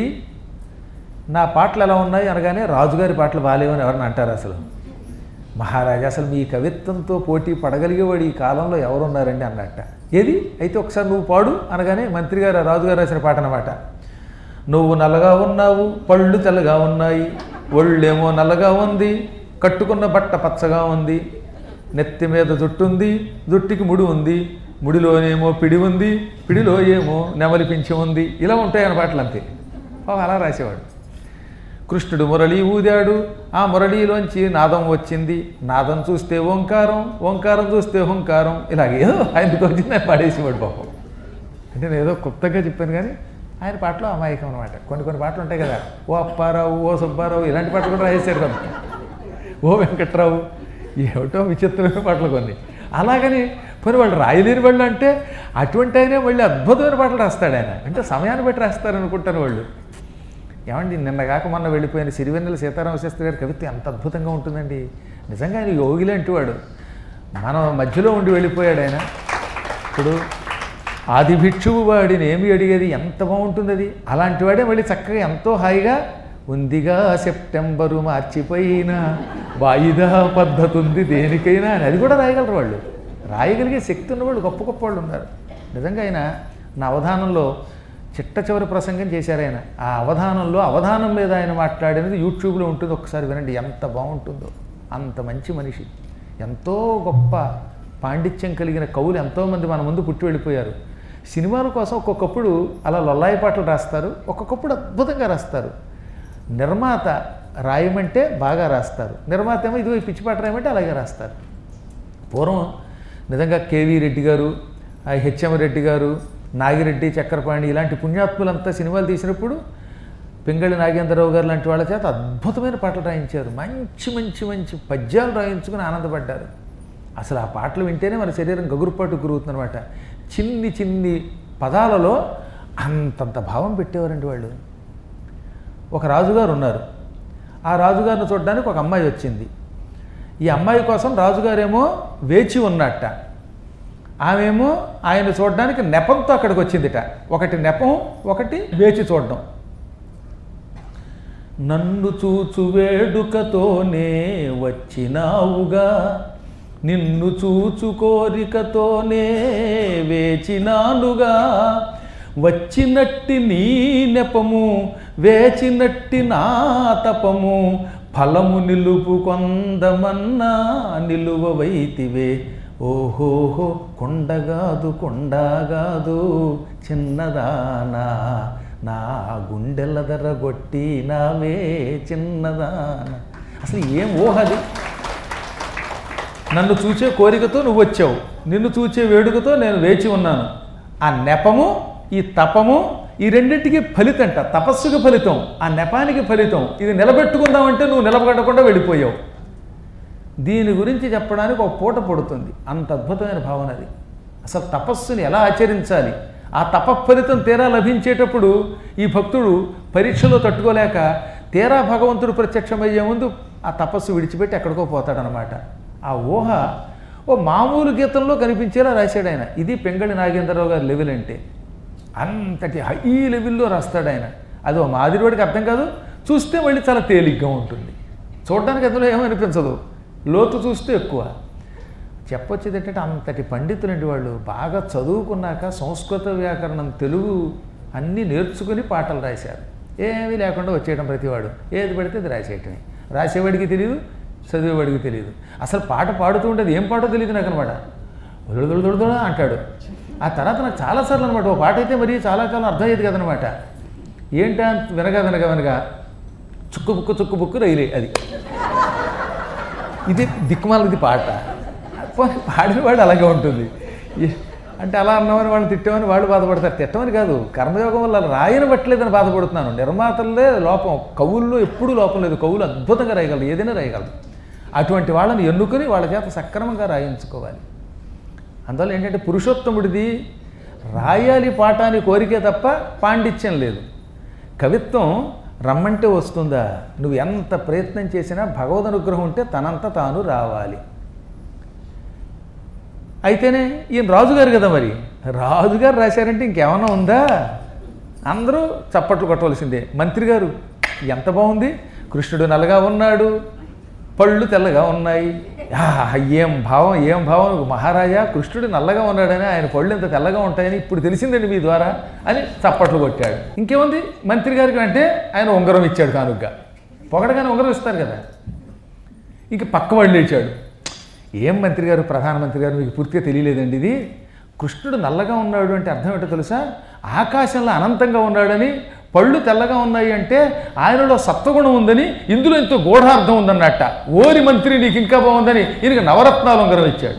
నా పాటలు ఎలా ఉన్నాయి అనగానే రాజుగారి పాటలు బాగాలేవని ఎవరిని అంటారు అసలు మహారాజా అసలు మీ కవిత్వంతో పోటీ పడగలిగేవాడు ఈ కాలంలో ఎవరున్నారండి అన్నట్ట ఏది అయితే ఒకసారి నువ్వు పాడు అనగానే మంత్రి గారు రాజుగారు రాసిన పాట అన్నమాట నువ్వు నల్లగా ఉన్నావు పళ్ళు తెల్లగా ఉన్నాయి ఒళ్ళేమో నల్లగా ఉంది కట్టుకున్న బట్ట పచ్చగా ఉంది నెత్తి మీద జుట్టుంది జుట్టుకి ముడి ఉంది ముడిలోనేమో పిడి ఉంది పిడిలో ఏమో నెమలి పింఛి ఉంది ఇలా ఉంటాయి అన్న పాటలు అంతే పాపం అలా రాసేవాడు కృష్ణుడు మురళి ఊదాడు ఆ మురళిలోంచి నాదం వచ్చింది నాదం చూస్తే ఓంకారం ఓంకారం చూస్తే హుంకారం ఇలాగే ఏదో ఆయనకు వచ్చింది ఆయన పాడేసేవాడు పాపం అంటే నేను ఏదో కొత్తగా చెప్పాను కానీ ఆయన పాటలు అమాయకం అనమాట కొన్ని కొన్ని పాటలు ఉంటాయి కదా ఓ అప్పారావు ఓ సుబ్బారావు ఇలాంటి పాటలు కూడా రాసేశారు కొంత ఓ వెంకట్రావు ఏమిటో విచిత్రమైన పాటలు కొన్ని అలాగని పోనీ వాళ్ళు రాయలేని వాళ్ళు అంటే అటువంటి ఆయనే మళ్ళీ అద్భుతమైన పాటలు రాస్తాడు ఆయన అంటే సమయాన్ని బట్టి రాస్తారు అనుకుంటాను వాళ్ళు ఏమండి నిన్న కాక మొన్న వెళ్ళిపోయిన సిరివెన్నెల సీతారామ శాస్త్రి గారి కవిత్వం ఎంత అద్భుతంగా ఉంటుందండి నిజంగా ఆయన యోగి లాంటి వాడు మన మధ్యలో ఉండి వెళ్ళిపోయాడు ఆయన ఇప్పుడు ఆది భిక్షువు వాడిని ఏమి అడిగేది ఎంత బాగుంటుంది అది అలాంటి వాడే మళ్ళీ చక్కగా ఎంతో హాయిగా ఉందిగా సెప్టెంబరు మార్చిపోయిన వాయిదా పద్ధతి ఉంది దేనికైనా అని అది కూడా రాయగలరు వాళ్ళు రాయగలిగే శక్తి ఉన్నవాళ్ళు గొప్ప గొప్ప వాళ్ళు ఉన్నారు నిజంగా ఆయన నా అవధానంలో చిట్ట చివరి ప్రసంగం చేశారు ఆయన ఆ అవధానంలో అవధానం మీద ఆయన మాట్లాడినది యూట్యూబ్లో ఉంటుంది ఒకసారి వినండి ఎంత బాగుంటుందో అంత మంచి మనిషి ఎంతో గొప్ప పాండిత్యం కలిగిన కవులు ఎంతోమంది మన ముందు పుట్టి వెళ్ళిపోయారు సినిమాల కోసం ఒక్కొక్కప్పుడు అలా లొల్లాయి పాటలు రాస్తారు ఒక్కొక్కప్పుడు అద్భుతంగా రాస్తారు నిర్మాత రాయమంటే బాగా రాస్తారు నిర్మాత ఏమో ఇదిగో ఈ పిచ్చి పాట రాయమంటే అలాగే రాస్తారు పూర్వం నిజంగా కేవీ రెడ్డి గారు ఆ హెచ్ఎం రెడ్డి గారు నాగిరెడ్డి చక్రపాణి ఇలాంటి పుణ్యాత్ములంతా సినిమాలు తీసినప్పుడు పింగళి నాగేంద్రరావు గారు లాంటి వాళ్ళ చేత అద్భుతమైన పాటలు రాయించారు మంచి మంచి మంచి పద్యాలు రాయించుకుని ఆనందపడ్డారు అసలు ఆ పాటలు వింటేనే మన శరీరం గగురుపాటు గురుగుతుందనమాట చిన్ని చిన్ని పదాలలో అంతంత భావం పెట్టేవారండి వాళ్ళు ఒక రాజుగారు ఉన్నారు ఆ రాజుగారిని చూడడానికి ఒక అమ్మాయి వచ్చింది ఈ అమ్మాయి కోసం రాజుగారేమో వేచి ఉన్నట్ట ఆమెమో ఆయన చూడడానికి నెపంతో అక్కడికి వచ్చిందిట ఒకటి నెపం ఒకటి వేచి చూడడం నన్ను చూచు వేడుకతోనే వచ్చినావుగా నిన్ను చూచు కోరికతోనే వేచినానుగా వచ్చినట్టి నీ నెపము వేచినట్టి నా తపము ఫలము నిలుపు కొందమన్నా నిలువవైతివే ఓహోహో కొండగాదు కొండగాదు చిన్నదానా నా గుండెల ధర నావే చిన్నదానా అసలు ఏం ఊహది నన్ను చూచే కోరికతో నువ్వు వచ్చావు నిన్ను చూచే వేడుకతో నేను వేచి ఉన్నాను ఆ నెపము ఈ తపము ఈ రెండింటికి ఫలితంట తపస్సుకి ఫలితం ఆ నెపానికి ఫలితం ఇది నిలబెట్టుకుందామంటే నువ్వు నిలబడకుండా వెళ్ళిపోయావు దీని గురించి చెప్పడానికి ఒక పూట పడుతుంది అంత అద్భుతమైన భావన అది అసలు తపస్సుని ఎలా ఆచరించాలి ఆ తపఫలితం తీరా లభించేటప్పుడు ఈ భక్తుడు పరీక్షలో తట్టుకోలేక తీరా భగవంతుడు ప్రత్యక్షమయ్యే ముందు ఆ తపస్సు విడిచిపెట్టి ఎక్కడికో పోతాడనమాట ఆ ఊహ ఓ మామూలు గీతంలో కనిపించేలా రాశాడు ఆయన ఇది పెంగళి నాగేంద్రరావు గారి లెవెల్ అంటే అంతటి హై లెవెల్లో రాస్తాడు ఆయన అది ఓ మాదిరివాడికి అర్థం కాదు చూస్తే మళ్ళీ చాలా తేలిగ్గా ఉంటుంది చూడడానికి అందులో ఏమనిపించదు లోతు చూస్తే ఎక్కువ చెప్పొచ్చేది ఏంటంటే అంతటి పండితులండి వాళ్ళు బాగా చదువుకున్నాక సంస్కృత వ్యాకరణం తెలుగు అన్నీ నేర్చుకుని పాటలు రాశారు ఏమీ లేకుండా వచ్చేయడం ప్రతివాడు ఏది పడితే అది రాసేయటమే రాసేవాడికి తెలియదు చదివేవాడికి తెలియదు అసలు పాట పాడుతూ ఉండేది ఏం పాటో తెలియదు నాకు అనమాట దొడదొడదొడదొడ అంటాడు ఆ తర్వాత నాకు చాలాసార్లు అనమాట ఓ పాట అయితే మరి చాలా కాలం అర్థమయ్యేది కదనమాట ఏంటా వినగా వినగా వినగా చుక్కు బుక్కు చుక్కు బుక్కు రైలే అది ఇది దిక్కుమాలది పాట పోనీ పాడిన వాడు అలాగే ఉంటుంది ఏ- అంటే అలా అన్నామని వాళ్ళని తిట్టామని వాళ్ళు బాధపడతారు తిట్టమని కాదు కర్మయోగం వల్ల రాయని పట్టలేదని బాధపడుతున్నాను నిర్మాతలే లోపం కవుల్లో ఎప్పుడూ లోపం లేదు కవులు అద్భుతంగా రాయగలరు ఏదైనా రాయగలరు అటువంటి వాళ్ళని ఎన్నుకొని వాళ్ళ చేత సక్రమంగా రాయించుకోవాలి అందువల్ల ఏంటంటే పురుషోత్తముడిది రాయాలి పాట అని కోరికే తప్ప పాండిత్యం లేదు కవిత్వం రమ్మంటే వస్తుందా నువ్వు ఎంత ప్రయత్నం చేసినా భగవద్ అనుగ్రహం ఉంటే తనంత తాను రావాలి అయితేనే ఈయన రాజుగారు కదా మరి రాజుగారు రాశారంటే ఇంకేమన్నా ఉందా అందరూ చప్పట్లు కొట్టవలసిందే మంత్రి గారు ఎంత బాగుంది కృష్ణుడు నల్లగా ఉన్నాడు పళ్ళు తెల్లగా ఉన్నాయి ఆహ్, ఏం భావం ఏం భావం మహారాజా కృష్ణుడు నల్లగా ఉన్నాడని ఆయన పళ్ళు ఇంత తెల్లగా ఉంటాయని ఇప్పుడు తెలిసిందండి మీ ద్వారా అని చప్పట్లు కొట్టాడు ఇంకేముంది మంత్రి గారికి అంటే ఆయన ఉంగరం ఇచ్చాడు కానుగ్గా పొగడగానే ఉంగరం ఇస్తారు కదా ఇంక పక్క వాళ్ళు లేచాడు ఏం మంత్రి గారు ప్రధానమంత్రి గారు మీకు పూర్తిగా తెలియలేదండి ఇది కృష్ణుడు నల్లగా ఉన్నాడు అంటే అర్థం ఏంటో తెలుసా ఆకాశంలో అనంతంగా ఉన్నాడని పళ్ళు తెల్లగా ఉన్నాయి అంటే ఆయనలో సత్వగుణం ఉందని ఇందులో ఎంతో గూఢార్థం ఉందన్నట్ట ఓరి మంత్రి నీకు ఇంకా బాగుందని ఈయనకి నవరత్నాలు ఉంగరం ఇచ్చాడు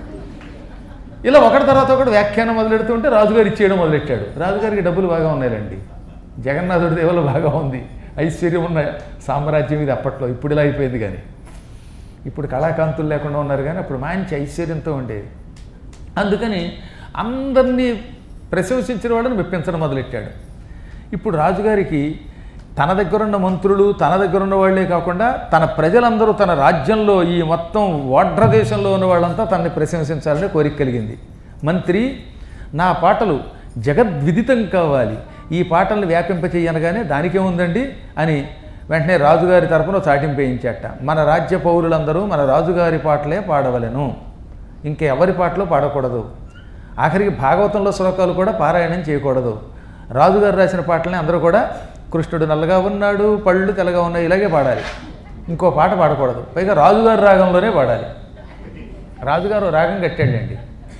ఇలా ఒకటి తర్వాత ఒకటి వ్యాఖ్యానం మొదలెడుతుంటే రాజుగారు ఇచ్చేయడం మొదలెట్టాడు రాజుగారికి డబ్బులు బాగా ఉన్నాయండి జగన్నాథుడి దేవులు బాగా ఉంది ఐశ్వర్యం ఉన్న సామ్రాజ్యం ఇది అప్పట్లో ఇప్పుడు ఇలా అయిపోయింది కానీ ఇప్పుడు కళాకాంతులు లేకుండా ఉన్నారు కానీ అప్పుడు మంచి ఐశ్వర్యంతో ఉండేది అందుకని అందరినీ ప్రశంసించిన వాళ్ళని మెప్పించడం మొదలెట్టాడు ఇప్పుడు రాజుగారికి తన దగ్గర ఉన్న మంత్రులు తన దగ్గర ఉన్న వాళ్ళే కాకుండా తన ప్రజలందరూ తన రాజ్యంలో ఈ మొత్తం ఓడ్ర దేశంలో ఉన్న వాళ్ళంతా తనని ప్రశంసించాలని కోరిక కలిగింది మంత్రి నా పాటలు జగద్విదితం కావాలి ఈ పాటల్ని వ్యాపింపచేయనగానే దానికేముందండి అని వెంటనే రాజుగారి తరపున చాటింపేయించాట మన రాజ్య పౌరులందరూ మన రాజుగారి పాటలే పాడవలెను ఇంకా ఎవరి పాటలు పాడకూడదు ఆఖరికి భాగవతంలో శ్లోకాలు కూడా పారాయణం చేయకూడదు రాజుగారు రాసిన పాటలని అందరూ కూడా కృష్ణుడు నల్లగా ఉన్నాడు పళ్ళు తెల్లగా ఉన్నాయి ఇలాగే పాడాలి ఇంకో పాట పాడకూడదు పైగా రాజుగారి రాగంలోనే పాడాలి రాజుగారు రాగం కట్టాడండి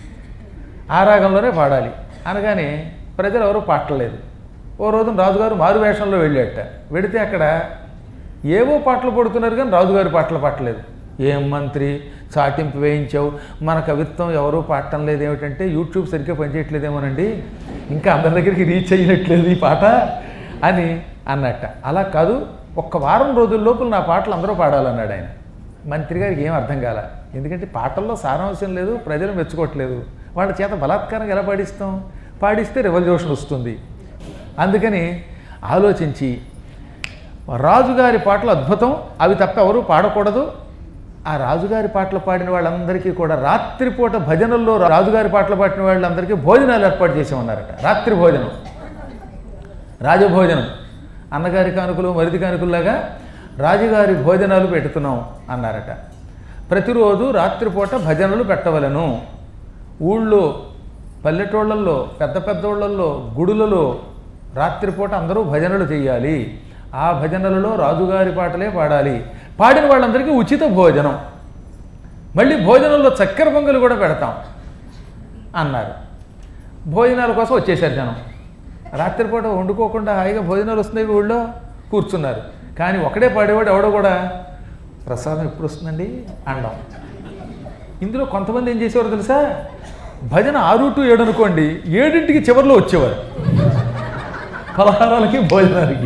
ఆ రాగంలోనే పాడాలి అనగానే ప్రజలు ఎవరు పాటలేదు ఓ రోజున రాజుగారు మారు వేషంలో వెళ్ళాట వెడితే అక్కడ ఏవో పాటలు పడుతున్నారు కానీ రాజుగారి పాటలు పాడలేదు ఏం మంత్రి చాటింపు వేయించావు మన కవిత్వం ఎవరూ పాడటం లేదు ఏమిటంటే యూట్యూబ్ సరిగ్గా పనిచేయట్లేదేమోనండి ఇంకా అందరి దగ్గరికి రీచ్ అయ్యట్లేదు ఈ పాట అని అన్నట్ట అలా కాదు ఒక్క వారం రోజుల లోపల నా పాటలు అందరూ పాడాలన్నాడు ఆయన మంత్రి గారికి ఏం అర్థం కాల ఎందుకంటే పాటల్లో సారాంశం లేదు ప్రజలు మెచ్చుకోవట్లేదు వాళ్ళ చేత బలాత్కారంగా ఎలా పాడిస్తాం పాడిస్తే రెవల్యూషన్ వస్తుంది అందుకని ఆలోచించి రాజుగారి పాటలు అద్భుతం అవి తప్ప ఎవరు పాడకూడదు ఆ రాజుగారి పాటలు పాడిన వాళ్ళందరికీ కూడా రాత్రిపూట భజనల్లో రాజుగారి పాటలు పాడిన వాళ్ళందరికీ భోజనాలు ఏర్పాటు చేసి ఉన్నారట రాత్రి భోజనం రాజభోజనం అన్నగారి కానుకలు మరిది కానుకల్లాగా రాజుగారి భోజనాలు పెడుతున్నాం అన్నారట ప్రతిరోజు రాత్రిపూట భజనలు పెట్టవలను ఊళ్ళో పల్లెటూళ్ళల్లో పెద్ద పెద్ద ఊళ్ళల్లో గుడులలో రాత్రిపూట అందరూ భజనలు చేయాలి ఆ భజనలలో రాజుగారి పాటలే పాడాలి పాడిన వాళ్ళందరికీ ఉచిత భోజనం మళ్ళీ భోజనంలో చక్కెర పొంగలు కూడా పెడతాం అన్నారు భోజనాల కోసం వచ్చేసారు జనం రాత్రిపూట వండుకోకుండా హాయిగా భోజనాలు వస్తున్నాయి ఊళ్ళో కూర్చున్నారు కానీ ఒకడే పాడేవాడు ఎవడో కూడా ప్రసాదం ఎప్పుడు వస్తుందండి అండం ఇందులో కొంతమంది ఏం చేసేవారు తెలుసా భజన ఆరు టు ఏడు అనుకోండి ఏడింటికి చివరిలో వచ్చేవారు పలహారాలకి భోజనాలకి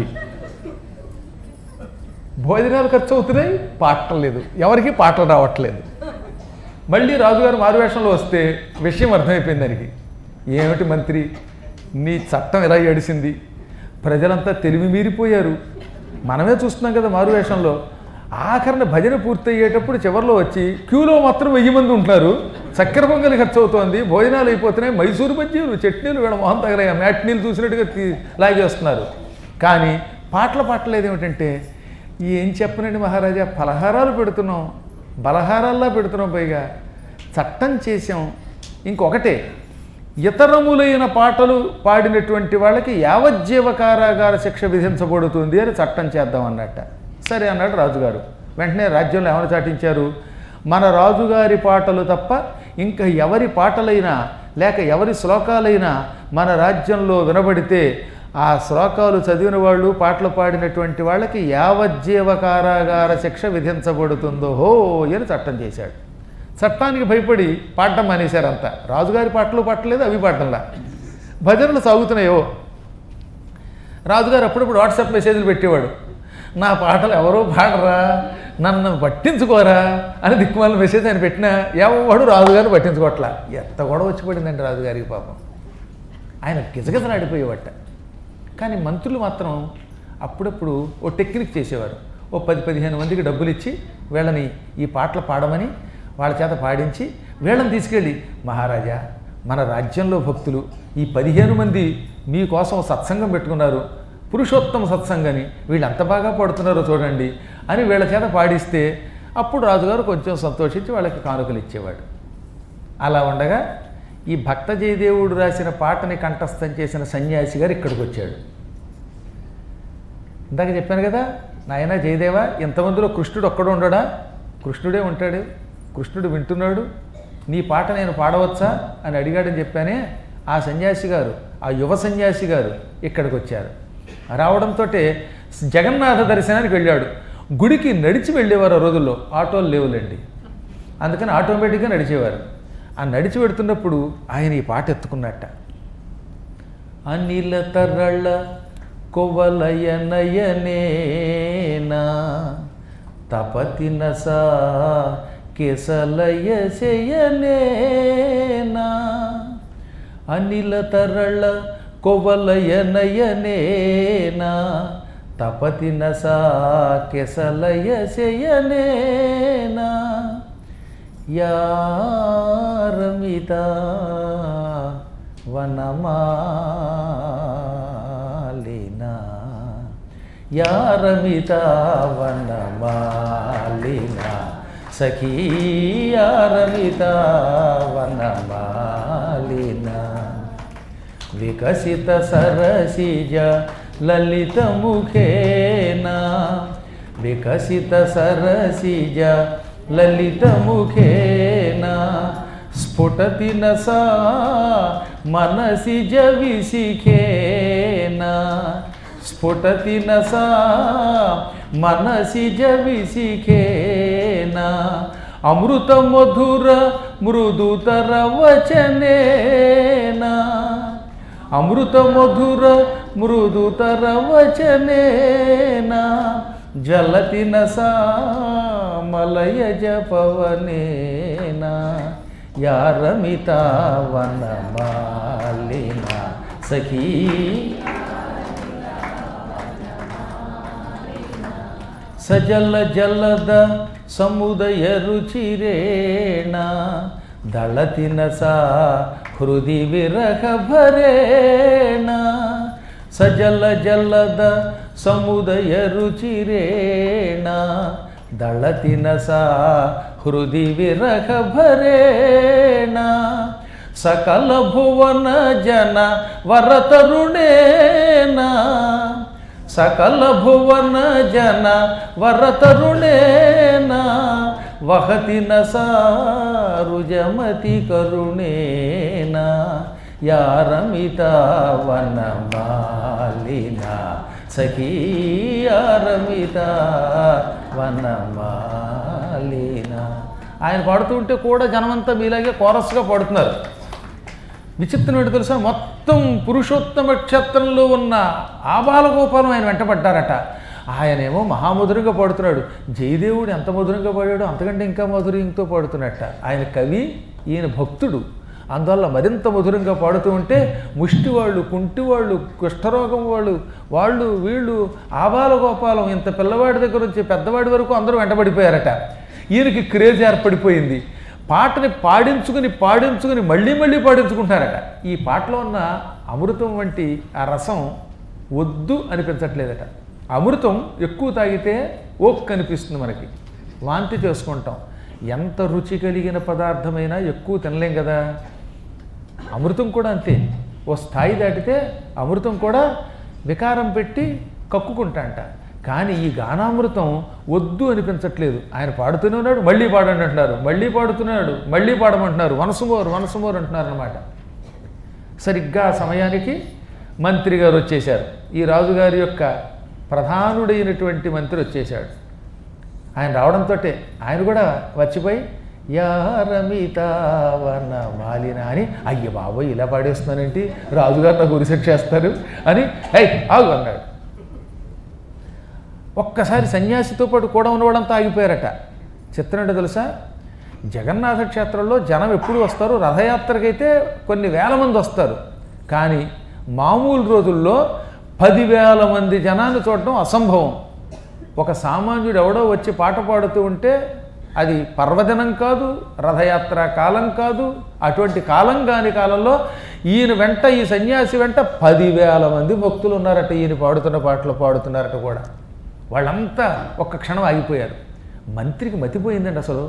భోజనాలు ఖర్చు అవుతున్నాయి పాటలు లేదు ఎవరికి పాటలు రావట్లేదు మళ్ళీ రాజుగారు మారువేషంలో వస్తే విషయం అర్థమైపోయింది దానికి ఏమిటి మంత్రి నీ చట్టం ఎలా ఏడిసింది ప్రజలంతా తెలివి మీరిపోయారు మనమే చూస్తున్నాం కదా మారువేషంలో ఆఖరణ భజన పూర్తయ్యేటప్పుడు చివరిలో వచ్చి క్యూలో మాత్రం వెయ్యి మంది ఉంటున్నారు చక్కెర పొంగలి ఖర్చు అవుతోంది భోజనాలు అయిపోతున్నాయి మైసూరు బజ్జీలు చట్నీలు వీళ్ళ మొహం తగలయ్యా మ్యాట్నీలు చూసినట్టుగా తీ- లాగేస్తున్నారు కానీ పాటలు పాటలేదు ఏమిటంటే ఏం చెప్పనండి మహారాజా పలహారాలు పెడుతున్నాం బలహారాల్లా పెడుతున్నాం పైగా చట్టం చేసాం ఇంకొకటే ఇతరములైన పాటలు పాడినటువంటి వాళ్ళకి యావజ్జీవ కారాగార శిక్ష విధించబడుతుంది అని చట్టం చేద్దాం అన్నట్ట సరే అన్నాడు రాజుగారు వెంటనే రాజ్యంలో ఏమైనా చాటించారు మన రాజుగారి పాటలు తప్ప ఇంకా ఎవరి పాటలైనా లేక ఎవరి శ్లోకాలైనా మన రాజ్యంలో వినబడితే ఆ శ్లోకాలు చదివిన వాళ్ళు పాటలు పాడినటువంటి వాళ్ళకి యావజ్జీవ కారాగార శిక్ష విధించబడుతుందో హో అని చట్టం చేశాడు చట్టానికి భయపడి పాడటం మానేశారంతా రాజుగారి పాటలు పాటలేదు అవి పాడటంలా భజనలు సాగుతున్నాయో రాజుగారు అప్పుడప్పుడు వాట్సాప్ మెసేజ్లు పెట్టేవాడు నా పాటలు ఎవరో పాడరా నన్ను పట్టించుకోరా అని దిక్కుమాల మెసేజ్ ఆయన పెట్టినా ఎవడు రాజుగారు పట్టించుకోవట్లా ఎంత గొడవ వచ్చి పడిందండి రాజుగారికి పాపం ఆయన గిజగిజలాడిపోయేవట కానీ మంత్రులు మాత్రం అప్పుడప్పుడు ఓ టెక్నిక్ చేసేవారు ఓ పది పదిహేను మందికి డబ్బులు ఇచ్చి వీళ్ళని ఈ పాటలు పాడమని వాళ్ళ చేత పాడించి వీళ్ళని తీసుకెళ్ళి మహారాజా మన రాజ్యంలో భక్తులు ఈ పదిహేను మంది మీకోసం సత్సంగం పెట్టుకున్నారు పురుషోత్తమ సత్సంగని వీళ్ళు ఎంత బాగా పాడుతున్నారో చూడండి అని వీళ్ళ చేత పాడిస్తే అప్పుడు రాజుగారు కొంచెం సంతోషించి వాళ్ళకి కానుకలు ఇచ్చేవాడు అలా ఉండగా ఈ భక్త జయదేవుడు రాసిన పాటని కంఠస్థం చేసిన సన్యాసి గారు ఇక్కడికి వచ్చాడు ఇందాక చెప్పాను కదా నాయన జయదేవ ఇంతమందిలో కృష్ణుడు ఒక్కడు ఉండడా కృష్ణుడే ఉంటాడు కృష్ణుడు వింటున్నాడు నీ పాట నేను పాడవచ్చా అని అడిగాడని చెప్పానే ఆ సన్యాసి గారు ఆ యువ సన్యాసి గారు ఇక్కడికి వచ్చారు రావడంతో జగన్నాథ దర్శనానికి వెళ్ళాడు గుడికి నడిచి వెళ్ళేవారు ఆ రోజుల్లో ఆటోలు లేవులేండి అందుకని ఆటోమేటిక్గా నడిచేవారు ఆ నడిచి పెడుతున్నప్పుడు ఆయన ఈ పాట ఎత్తుకున్నట్ట అనిల తరళ కొవలయనయనేనా తపతి నసా కెసలయ శయనేనా అనిల తరళ కొవలయనయనేనా తపతి నసా కెసలయ శయనేనా యారమిత వనమాలినా యారమిత వనమాలినా సఖీ యారమిత వనమాలినా వికసిత సరసిజ లలిత ముఖేనా వికసిత సరసిజ లలిత ముఖేనా స్ఫుటతి నసా మనసి జవిశిఖేనా స్ఫుటతి నసా మనసి జవిశిఖేనా అమృత మధుర మృదుతర వచనేనా అమృత మధుర మృదుతర వచనేనా జలతి నసా మలయ జపవనేనా యారమిత వనమాలినా సఖీ సజల జలద సముదయ రుచిరేణ దళతిన సా హృది విరహ భరేణ సజల జలద సముదయ రుచిరేణ దళతిన సా హృది విరహ భరేణ సకల భువన జన వరతరుణేనా సకల భువన జన వరతరుణేనా వహతి నసారుజమతి కరుణేనా యారమిత వనమాలినా సఖీ యారమిత వనమాలినా ఆయన పాడుతూ ఉంటే కూడా జనమంతా మీలాగే కోరస్గా పాడుతున్నారు విచిత్రం ఏంటి తెలుసా మొత్తం పురుషోత్తమ క్షేత్రంలో ఉన్న ఆబాలగోపాలం ఆయన వెంటబడ్డారట ఆయనేమో మహామధురంగా పాడుతున్నాడు జయదేవుడు ఎంత మధురంగా పాడాడో అంతకంటే ఇంకా మధురంతో పాడుతున్నట్ట ఆయన కవి ఈయన భక్తుడు అందువల్ల మరింత మధురంగా పాడుతూ ఉంటే ముష్టి వాళ్ళు కుంటి వాళ్ళు కుష్ఠరోగం వాళ్ళు వాళ్ళు వీళ్ళు ఆబాలగోపాలం ఇంత పిల్లవాడి దగ్గర నుంచి పెద్దవాడి వరకు అందరూ వెంటబడిపోయారట ఈయనకి క్రేజ్ ఏర్పడిపోయింది పాటని పాడించుకుని పాడించుకుని మళ్ళీ మళ్ళీ పాడించుకుంటారట ఈ పాటలో ఉన్న అమృతం వంటి ఆ రసం వద్దు అనిపించట్లేదట అమృతం ఎక్కువ తాగితే ఓక్ అనిపిస్తుంది మనకి వాంతి చేసుకుంటాం ఎంత రుచి కలిగిన పదార్థమైనా ఎక్కువ తినలేం కదా అమృతం కూడా అంతే ఓ స్థాయి దాటితే అమృతం కూడా వికారం పెట్టి కక్కుకుంటాంట కానీ ఈ గానామృతం వద్దు అనిపించట్లేదు ఆయన పాడుతూనే ఉన్నాడు మళ్ళీ పాడండి అంటున్నారు మళ్ళీ పాడుతున్నాడు మళ్ళీ పాడమంటున్నారు వనసుమోరు వనసుమోరు అంటున్నారు అనమాట సరిగ్గా ఆ సమయానికి మంత్రి గారు వచ్చేశారు ఈ రాజుగారి యొక్క ప్రధానుడైనటువంటి మంత్రి వచ్చేశాడు ఆయన రావడంతో ఆయన కూడా వచ్చిపోయి యారమితావన మాలిన అని అయ్య బాబోయ్ ఇలా పాడేస్తున్నానేంటి రాజుగారు నాకు ఉరిసెట్ చేస్తారు అని అయ్ ఆగు అన్నాడు ఒక్కసారి సన్యాసితో పాటు కూడా ఉన్నవాడంతా ఆగిపోయారట చిత్రం ఏంటో తెలుసా జగన్నాథ క్షేత్రంలో జనం ఎప్పుడు వస్తారు రథయాత్రకైతే కొన్ని వేల మంది వస్తారు కానీ మామూలు రోజుల్లో పదివేల మంది జనాన్ని చూడడం అసంభవం ఒక సామాన్యుడు ఎవడో వచ్చి పాట పాడుతూ ఉంటే అది పర్వదినం కాదు రథయాత్ర కాలం కాదు అటువంటి కాలం కాని కాలంలో ఈయన వెంట ఈ సన్యాసి వెంట పదివేల మంది భక్తులు ఉన్నారట ఈయన పాడుతున్న పాటలు పాడుతున్నారట కూడా వాళ్ళంతా ఒక్క క్షణం ఆగిపోయారు మంత్రికి మతిపోయిందండి అసలు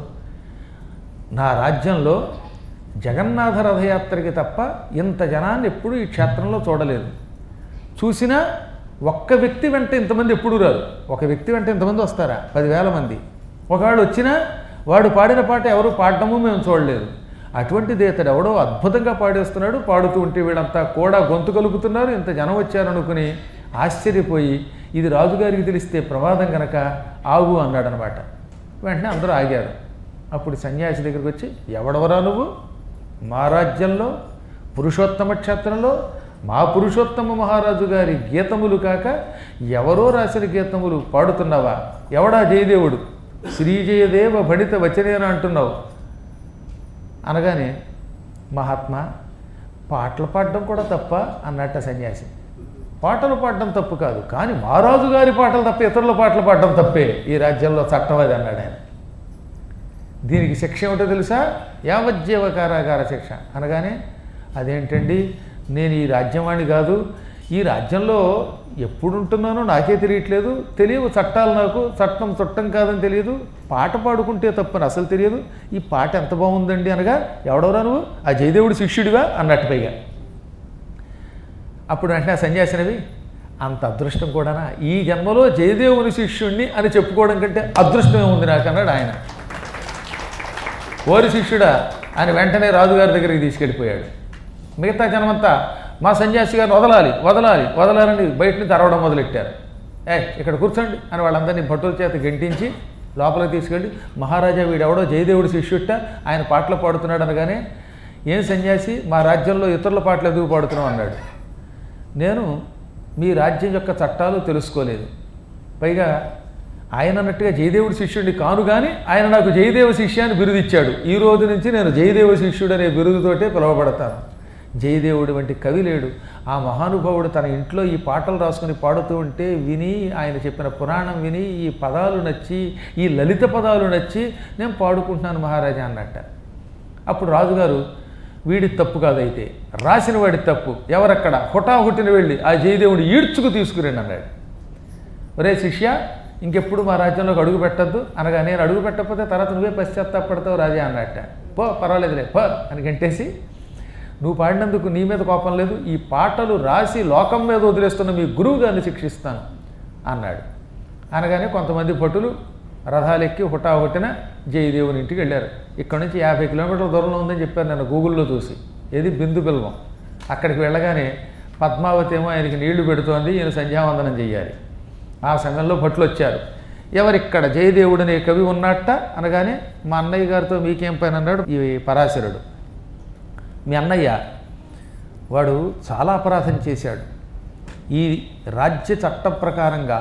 నా రాజ్యంలో జగన్నాథ రథయాత్రకి తప్ప ఇంత జనాన్ని ఎప్పుడూ ఈ క్షేత్రంలో చూడలేదు చూసినా ఒక్క వ్యక్తి వెంట ఇంతమంది ఎప్పుడూ రారు ఒక వ్యక్తి వెంట ఇంతమంది వస్తారా పదివేల మంది ఒకవాడు వచ్చినా వాడు పాడిన పాట ఎవరు పాడటము మేము చూడలేదు అటువంటిది ఇతడు ఎవడో అద్భుతంగా పాడేస్తున్నాడు పాడుతూ ఉంటే వీళ్ళంతా కూడా గొంతు కలుగుతున్నారు ఇంత జనం వచ్చారనుకుని ఆశ్చర్యపోయి ఇది రాజుగారికి తెలిస్తే ప్రమాదం కనుక ఆగు అన్నాడనమాట వెంటనే అందరూ ఆగారు అప్పుడు సన్యాసి దగ్గరికి వచ్చి ఎవడవరా నువ్వు మా రాజ్యంలో పురుషోత్తమ క్షేత్రంలో మా పురుషోత్తమ మహారాజు గారి గీతములు కాక ఎవరో రాసిన గీతములు పాడుతున్నావా ఎవడా జయదేవుడు శ్రీజయదేవ భణిత వచనేన అంటున్నావు అనగానే మహాత్మా పాటలు పాడడం కూడా తప్ప అన్నట్ట సన్యాసి పాటలు పాడడం తప్పు కాదు కానీ మహారాజు గారి పాటలు తప్ప ఇతరుల పాటలు పాడడం తప్పే ఈ రాజ్యంలో చట్టం అది అన్నాడు ఆయన దీనికి శిక్ష ఏమిటో తెలుసా యావజ్జీవ కారాగార శిక్ష అనగానే అదేంటండి నేను ఈ రాజ్యవాణి కాదు ఈ రాజ్యంలో ఎప్పుడు ఉంటున్నానో నాకే తెలియట్లేదు తెలియవు చట్టాలు నాకు చట్టం చుట్టం కాదని తెలియదు పాట పాడుకుంటే తప్పని అసలు తెలియదు ఈ పాట ఎంత బాగుందండి అనగా ఎవడవరా నువ్వు ఆ జయదేవుడి శిష్యుడివా అన్నట్టు పైగా అప్పుడు వెంటనే ఆ సన్యాసినవి అంత అదృష్టం కూడానా ఈ జన్మలో జయదేవుని శిష్యుణ్ణి అని చెప్పుకోవడం కంటే అదృష్టం ఏముంది నాకు అన్నాడు ఆయన ఓరి శిష్యుడా అని వెంటనే రాజుగారి దగ్గరికి తీసుకెళ్ళిపోయాడు మిగతా జనమంతా మా సన్యాసి గారిని వదలాలి వదలాలి వదలాలని బయట నుంచి అరవడం మొదలెట్టారు ఏ ఇక్కడ కూర్చోండి అని వాళ్ళందరినీ భటుల చేత గెంటించి లోపలికి తీసుకెళ్ళి మహారాజా వీడెవడో జయదేవుడి శిష్యుట్ట ఆయన పాటలు పాడుతున్నాడు అనగానే ఏం సన్యాసి మా రాజ్యంలో ఇతరుల పాటలు ఎందుకు పాడుతున్నావు అన్నాడు నేను మీ రాజ్యం యొక్క చట్టాలు తెలుసుకోలేదు పైగా ఆయన అన్నట్టుగా జయదేవుడి శిష్యుడిని కాను కానీ ఆయన నాకు జయదేవ శిష్యాన్ని బిరుదిచ్చాడు ఈ రోజు నుంచి నేను జయదేవ శిష్యుడు అనే బిరుదుతోటే పిలువబడతాను జయదేవుడి వంటి కవి లేడు ఆ మహానుభావుడు తన ఇంట్లో ఈ పాటలు రాసుకుని పాడుతూ ఉంటే విని ఆయన చెప్పిన పురాణం విని ఈ పదాలు నచ్చి ఈ లలిత పదాలు నచ్చి నేను పాడుకుంటున్నాను మహారాజా అన్నట్ట అప్పుడు రాజుగారు వీడి తప్పు కాదైతే రాసిన వాడి తప్పు ఎవరక్కడ హుటాహుటిన వెళ్ళి ఆ జయదేవుడు ఈడ్చుకు తీసుకురండి అన్నాడు ఒరే శిష్య ఇంకెప్పుడు మా రాజ్యంలోకి అడుగు పెట్టద్దు అనగా నేను అడుగు పెట్టకపోతే తర్వాత నువ్వే పశ్చాత్తాపడతావు రాజా అన్నట్ట పో పర్వాలేదులే పో అని గంటేసి నువ్వు పాడినందుకు నీ మీద కోపం లేదు ఈ పాటలు రాసి లోకం మీద వదిలేస్తున్న మీ గురువు గారిని శిక్షిస్తాను అన్నాడు అనగానే కొంతమంది భటులు రథాలెక్కి హుటాహుటిన జయదేవుని ఇంటికి వెళ్ళారు ఇక్కడ నుంచి యాభై కిలోమీటర్ల దూరంలో ఉందని చెప్పారు నేను గూగుల్లో చూసి ఏది బిందు బిల్వం అక్కడికి వెళ్ళగానే పద్మావతి ఏమో ఆయనకి నీళ్లు పెడుతోంది ఈయన సంధ్యావందనం చెయ్యాలి ఆ సమయంలో భట్లు వచ్చారు ఎవరిక్కడ జయదేవుడు అనే కవి ఉన్నట్ట అనగానే మా అన్నయ్య గారితో మీకేం పని అన్నాడు ఈ పరాశరుడు మీ అన్నయ్య వాడు చాలా అపరాధం చేశాడు ఈ రాజ్య చట్టం ప్రకారంగా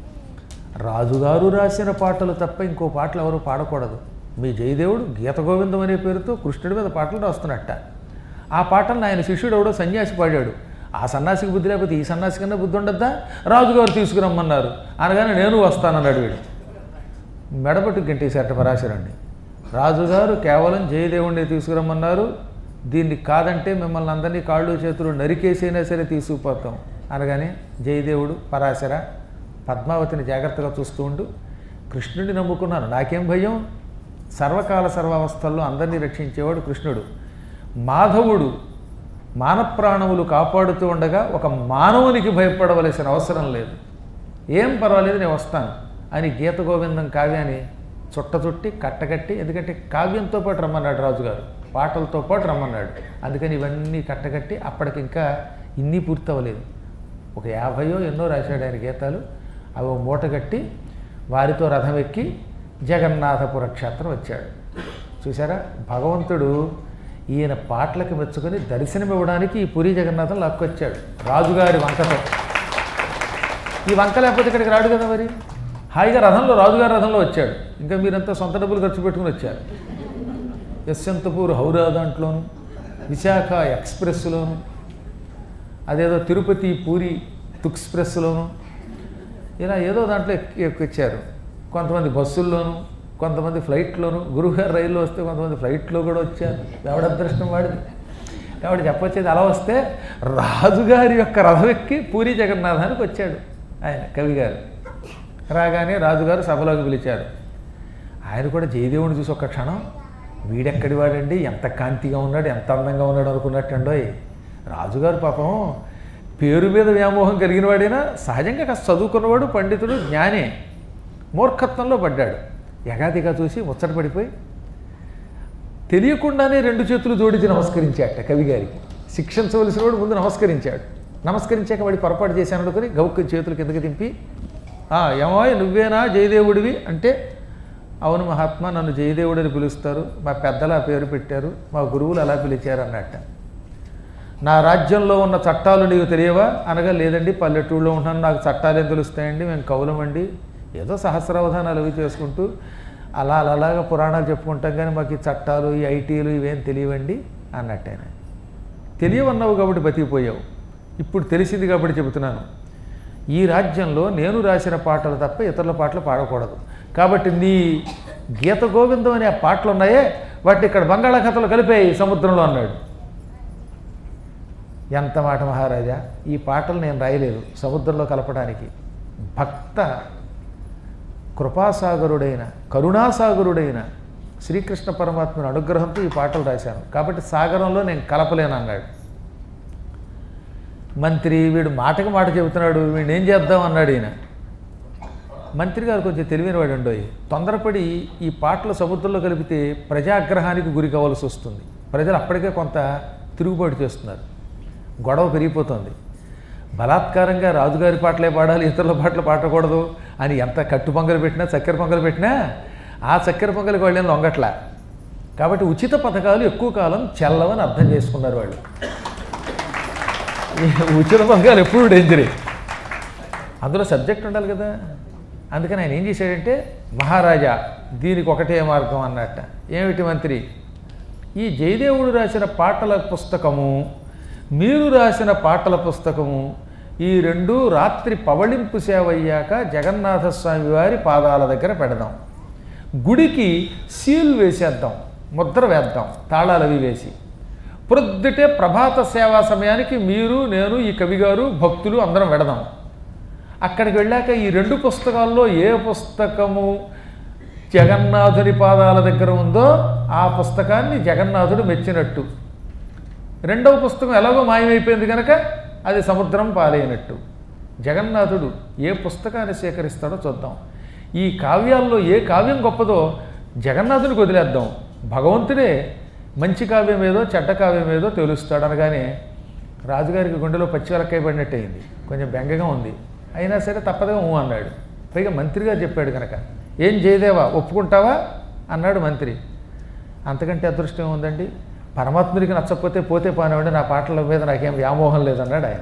రాజుగారు రాసిన పాటలు తప్ప ఇంకో పాటలు ఎవరు పాడకూడదు మీ జయదేవుడు గీత గోవిందం అనే పేరుతో కృష్ణుడి మీద పాటలు రాస్తున్నట్ట ఆ పాటలను ఆయన శిష్యుడు ఎవడో సన్యాసి పాడాడు ఆ సన్యాసికి బుద్ధి లేకపోతే ఈ సన్యాసి కన్నా బుద్ధి ఉండద్దా రాజుగారు తీసుకురమ్మన్నారు అనగానే నేను వస్తానన్నాడు వీడు మెడపట్టు గంటేశారట పరాశరండి రాజుగారు కేవలం జయదేవుణ్ణి తీసుకురమ్మన్నారు దీన్ని కాదంటే మిమ్మల్ని అందరినీ కాళ్ళు చేతులు నరికేసైనా సరే తీసుకుపోతాం అనగానే జయదేవుడు పరాశర పద్మావతిని జాగ్రత్తగా చూస్తూ ఉండు కృష్ణుడిని నమ్ముకున్నాను నాకేం భయం సర్వకాల సర్వావస్థల్లో అందరినీ రక్షించేవాడు కృష్ణుడు మాధవుడు మానప్రాణములు కాపాడుతూ ఉండగా ఒక మానవునికి భయపడవలసిన అవసరం లేదు ఏం పర్వాలేదు నేను వస్తాను అని గీత గోవిందం కావ్యాన్ని చుట్ట చుట్టి కట్టకట్టి ఎందుకంటే కావ్యంతో పాటు రమ్మన్నాడు రాజుగారు పాటలతో పాటు రమ్మన్నాడు అందుకని ఇవన్నీ కట్టకట్టి అప్పటికి ఇంకా ఇన్ని పూర్తి అవ్వలేదు ఒక యాభయో ఎన్నో రాశాడు ఆయన గీతాలు అవి ఓ మూట కట్టి వారితో రథం ఎక్కి జగన్నాథపుర క్షేత్రం వచ్చాడు చూసారా భగవంతుడు ఈయన పాటలకు మెచ్చుకొని దర్శనం ఇవ్వడానికి ఈ పురి జగన్నాథం లాక్కొచ్చాడు రాజుగారి వంకతో ఈ వంక లేకపోతే ఇక్కడికి రాడు కదా మరి హాయిగా రథంలో రాజుగారి రథంలో వచ్చాడు ఇంకా మీరంతా సొంత డబ్బులు ఖర్చు పెట్టుకుని వచ్చారు యశ్వంతపూర్ హౌరా దాంట్లోను విశాఖ ఎక్స్ప్రెస్లోను అదేదో తిరుపతి పూరి తుక్స్ప్రెస్లోను ఇలా ఏదో దాంట్లో ఎక్కి ఎక్కిచ్చారు కొంతమంది బస్సుల్లోను కొంతమంది ఫ్లైట్లోను గురువుగారు రైల్లో వస్తే కొంతమంది ఫ్లైట్లో కూడా వచ్చారు ఎవడ అదృష్టం వాడిది కాబట్టి చెప్పొచ్చేది అలా వస్తే రాజుగారి యొక్క రథం ఎక్కి పూరి జగన్నాథానికి వచ్చాడు ఆయన కవి గారు రాగానే రాజుగారు సభలోకి పిలిచారు ఆయన కూడా జయదేవుని చూసి ఒక్క క్షణం వీడెక్కడి వాడండి ఎంత కాంతిగా ఉన్నాడు ఎంత అందంగా ఉన్నాడు అనుకున్నట్టండోయ్ రాజుగారు పాపం పేరు మీద వ్యామోహం కలిగిన వాడైనా సహజంగా కాస్త చదువుకున్నవాడు పండితుడు జ్ఞానే మూర్ఖత్వంలో పడ్డాడు ఎగాదిగా చూసి ముచ్చట పడిపోయి తెలియకుండానే రెండు చేతులు జోడించి నమస్కరించాట కవి గారికి శిక్షించవలసిన వాడు ముందు నమస్కరించాడు నమస్కరించాక వాడి పొరపాటు చేశాను అనుకుని గౌక్కు చేతులు కిందకి దింపి "ఆ, ఏమో నువ్వేనా జయదేవుడివి అంటే అవును మహాత్మా నన్ను జయదేవుడని పిలుస్తారు మా పెద్దలు ఆ పేరు పెట్టారు మా గురువులు అలా పిలిచారు అన్నట్ట నా రాజ్యంలో ఉన్న చట్టాలు నీకు తెలియవా అనగా లేదండి పల్లెటూళ్ళలో ఉంటున్నాను నాకు చట్టాలు ఏం తెలుస్తాయండి మేము కవులమండి ఏదో సహస్రావధానాలు అవి చేసుకుంటూ అలా అలా అలాగా పురాణాలు చెప్పుకుంటాం కానీ మాకు ఈ చట్టాలు ఈ ఐటీలు ఇవేం తెలియవండి అన్నట్టు ఆయన తెలియవన్నావు కాబట్టి బతికిపోయావు ఇప్పుడు తెలిసింది కాబట్టి చెబుతున్నాను ఈ రాజ్యంలో నేను రాసిన పాటలు తప్ప ఇతరుల పాటలు పాడకూడదు కాబట్టి నీ గీత గోవిందం అనే ఆ పాటలు ఉన్నాయే వాటిని ఇక్కడ బంగాళాఖాతంలో కలిపేయి సముద్రంలో అన్నాడు ఎంత మాట మహారాజా ఈ పాటలు నేను రాయలేదు సముద్రంలో కలపడానికి భక్త కృపాసాగరుడైన కరుణాసాగరుడైన శ్రీకృష్ణ పరమాత్మని అనుగ్రహంతో ఈ పాటలు రాశాను కాబట్టి సాగరంలో నేను కలపలేను అన్నాడు మంత్రి వీడు మాటకి మాట చెబుతున్నాడు వీడిని ఏం చేద్దాం అన్నాడు ఈయన మంత్రి గారు కొంచెం తెలివైన వాడు ఉండోయి తొందరపడి ఈ పాటలు సముద్రంలో కలిపితే ప్రజాగ్రహానికి గురి కావాల్సి వస్తుంది ప్రజలు అప్పటికే కొంత తిరుగుబాటు చేస్తున్నారు గొడవ పెరిగిపోతుంది బలాత్కారంగా రాజుగారి పాటలే పాడాలి ఇతరుల పాటలు పాడకూడదు అని ఎంత కట్టు పొంగలు పెట్టినా చక్కెర పొంగలు పెట్టినా ఆ చక్కెర పొంగలికి వాళ్ళేం లొంగట్లా కాబట్టి ఉచిత పథకాలు ఎక్కువ కాలం చెల్లవని అర్థం చేసుకున్నారు వాళ్ళు ఈ ఉచిత పొంగలు ఎప్పుడు డేంజరే అందులో సబ్జెక్ట్ ఉండాలి కదా అందుకని ఆయన ఏం చేశాడంటే మహారాజా దీనికి ఒకటే మార్గం అన్నట్ట ఏమిటి మంత్రి ఈ జయదేవుడు రాసిన పాటల పుస్తకము మీరు రాసిన పాటల పుస్తకము ఈ రెండు రాత్రి పవళింపు సేవ అయ్యాక జగన్నాథస్వామి వారి పాదాల దగ్గర పెడదాం గుడికి సీల్ వేసేద్దాం ముద్ర వేద్దాం తాళాలు అవి వేసి ప్రొద్దుటే ప్రభాత సేవా సమయానికి మీరు నేను ఈ కవిగారు భక్తులు అందరం వెడదాం అక్కడికి వెళ్ళాక ఈ రెండు పుస్తకాల్లో ఏ పుస్తకము జగన్నాథుని పాదాల దగ్గర ఉందో ఆ పుస్తకాన్ని జగన్నాథుడు మెచ్చినట్టు రెండవ పుస్తకం ఎలాగో మాయమైపోయింది కనుక అది సముద్రం పాలైనట్టు జగన్నాథుడు ఏ పుస్తకాన్ని సేకరిస్తాడో చూద్దాం ఈ కావ్యాల్లో ఏ కావ్యం గొప్పదో జగన్నాథుడికి వదిలేద్దాం భగవంతుడే మంచి కావ్యం ఏదో చెడ్డ కావ్యం ఏదో తెలుస్తాడు అనగానే రాజుగారికి గుండెలో పచ్చివలకాయ పడినట్టు అయింది కొంచెం బెంగగా ఉంది అయినా సరే తప్పదుగా ఊ అన్నాడు పైగా మంత్రిగా చెప్పాడు కనుక ఏం చేయదేవా ఒప్పుకుంటావా అన్నాడు మంత్రి అంతకంటే అదృష్టం ఏముందండి పరమాత్ముడికి నచ్చకపోతే పోతే పానివ్వండి నా పాటల మీద నాకేం వ్యామోహం లేదన్నాడు ఆయన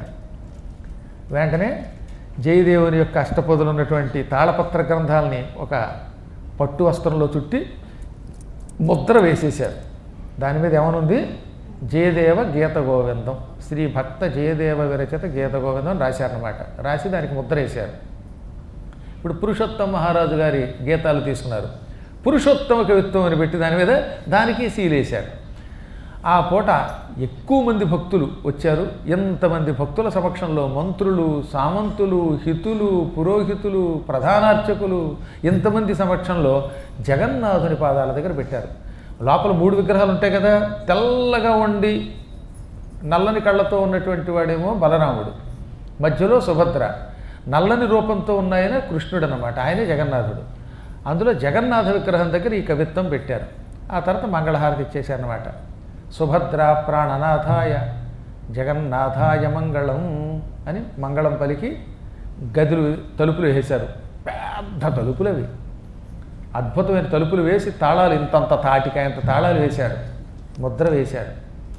వెంటనే జయదేవుని యొక్క అష్టపదులు ఉన్నటువంటి తాళపత్ర గ్రంథాలని ఒక పట్టు వస్త్రంలో చుట్టి ముద్ర వేసేశారు దాని మీద ఏమనుంది జయదేవ గీత గోవిందం శ్రీ భక్త జయదేవ విరచిత గీత గోవిందం అని రాశారనమాట రాసి దానికి ముద్ర వేశారు ఇప్పుడు పురుషోత్తమ మహారాజు గారి గీతాలు తీసుకున్నారు పురుషోత్తమ కవిత్వం అని పెట్టి దాని మీద దానికి సీలేశారు ఆ పూట ఎక్కువ మంది భక్తులు వచ్చారు ఎంతమంది భక్తుల సమక్షంలో మంత్రులు సామంతులు హితులు పురోహితులు ప్రధానార్చకులు ఇంతమంది సమక్షంలో జగన్నాథుని పాదాల దగ్గర పెట్టారు లోపల మూడు విగ్రహాలు ఉంటాయి కదా తెల్లగా ఉండి నల్లని కళ్ళతో ఉన్నటువంటి వాడేమో బలరాముడు మధ్యలో సుభద్ర నల్లని రూపంతో ఉన్నాయన కృష్ణుడు అనమాట ఆయనే జగన్నాథుడు అందులో జగన్నాథ విగ్రహం దగ్గర ఈ కవిత్వం పెట్టారు ఆ తర్వాత మంగళహారతి ఇచ్చేశారనమాట సుభద్ర ప్రాణనాథాయ జగన్నాథాయ మంగళం అని మంగళం పలికి గదులు తలుపులు వేశారు పెద్ద తలుపులు అవి అద్భుతమైన తలుపులు వేసి తాళాలు ఇంతంత తాటికాయంత తాళాలు వేశారు ముద్ర వేశారు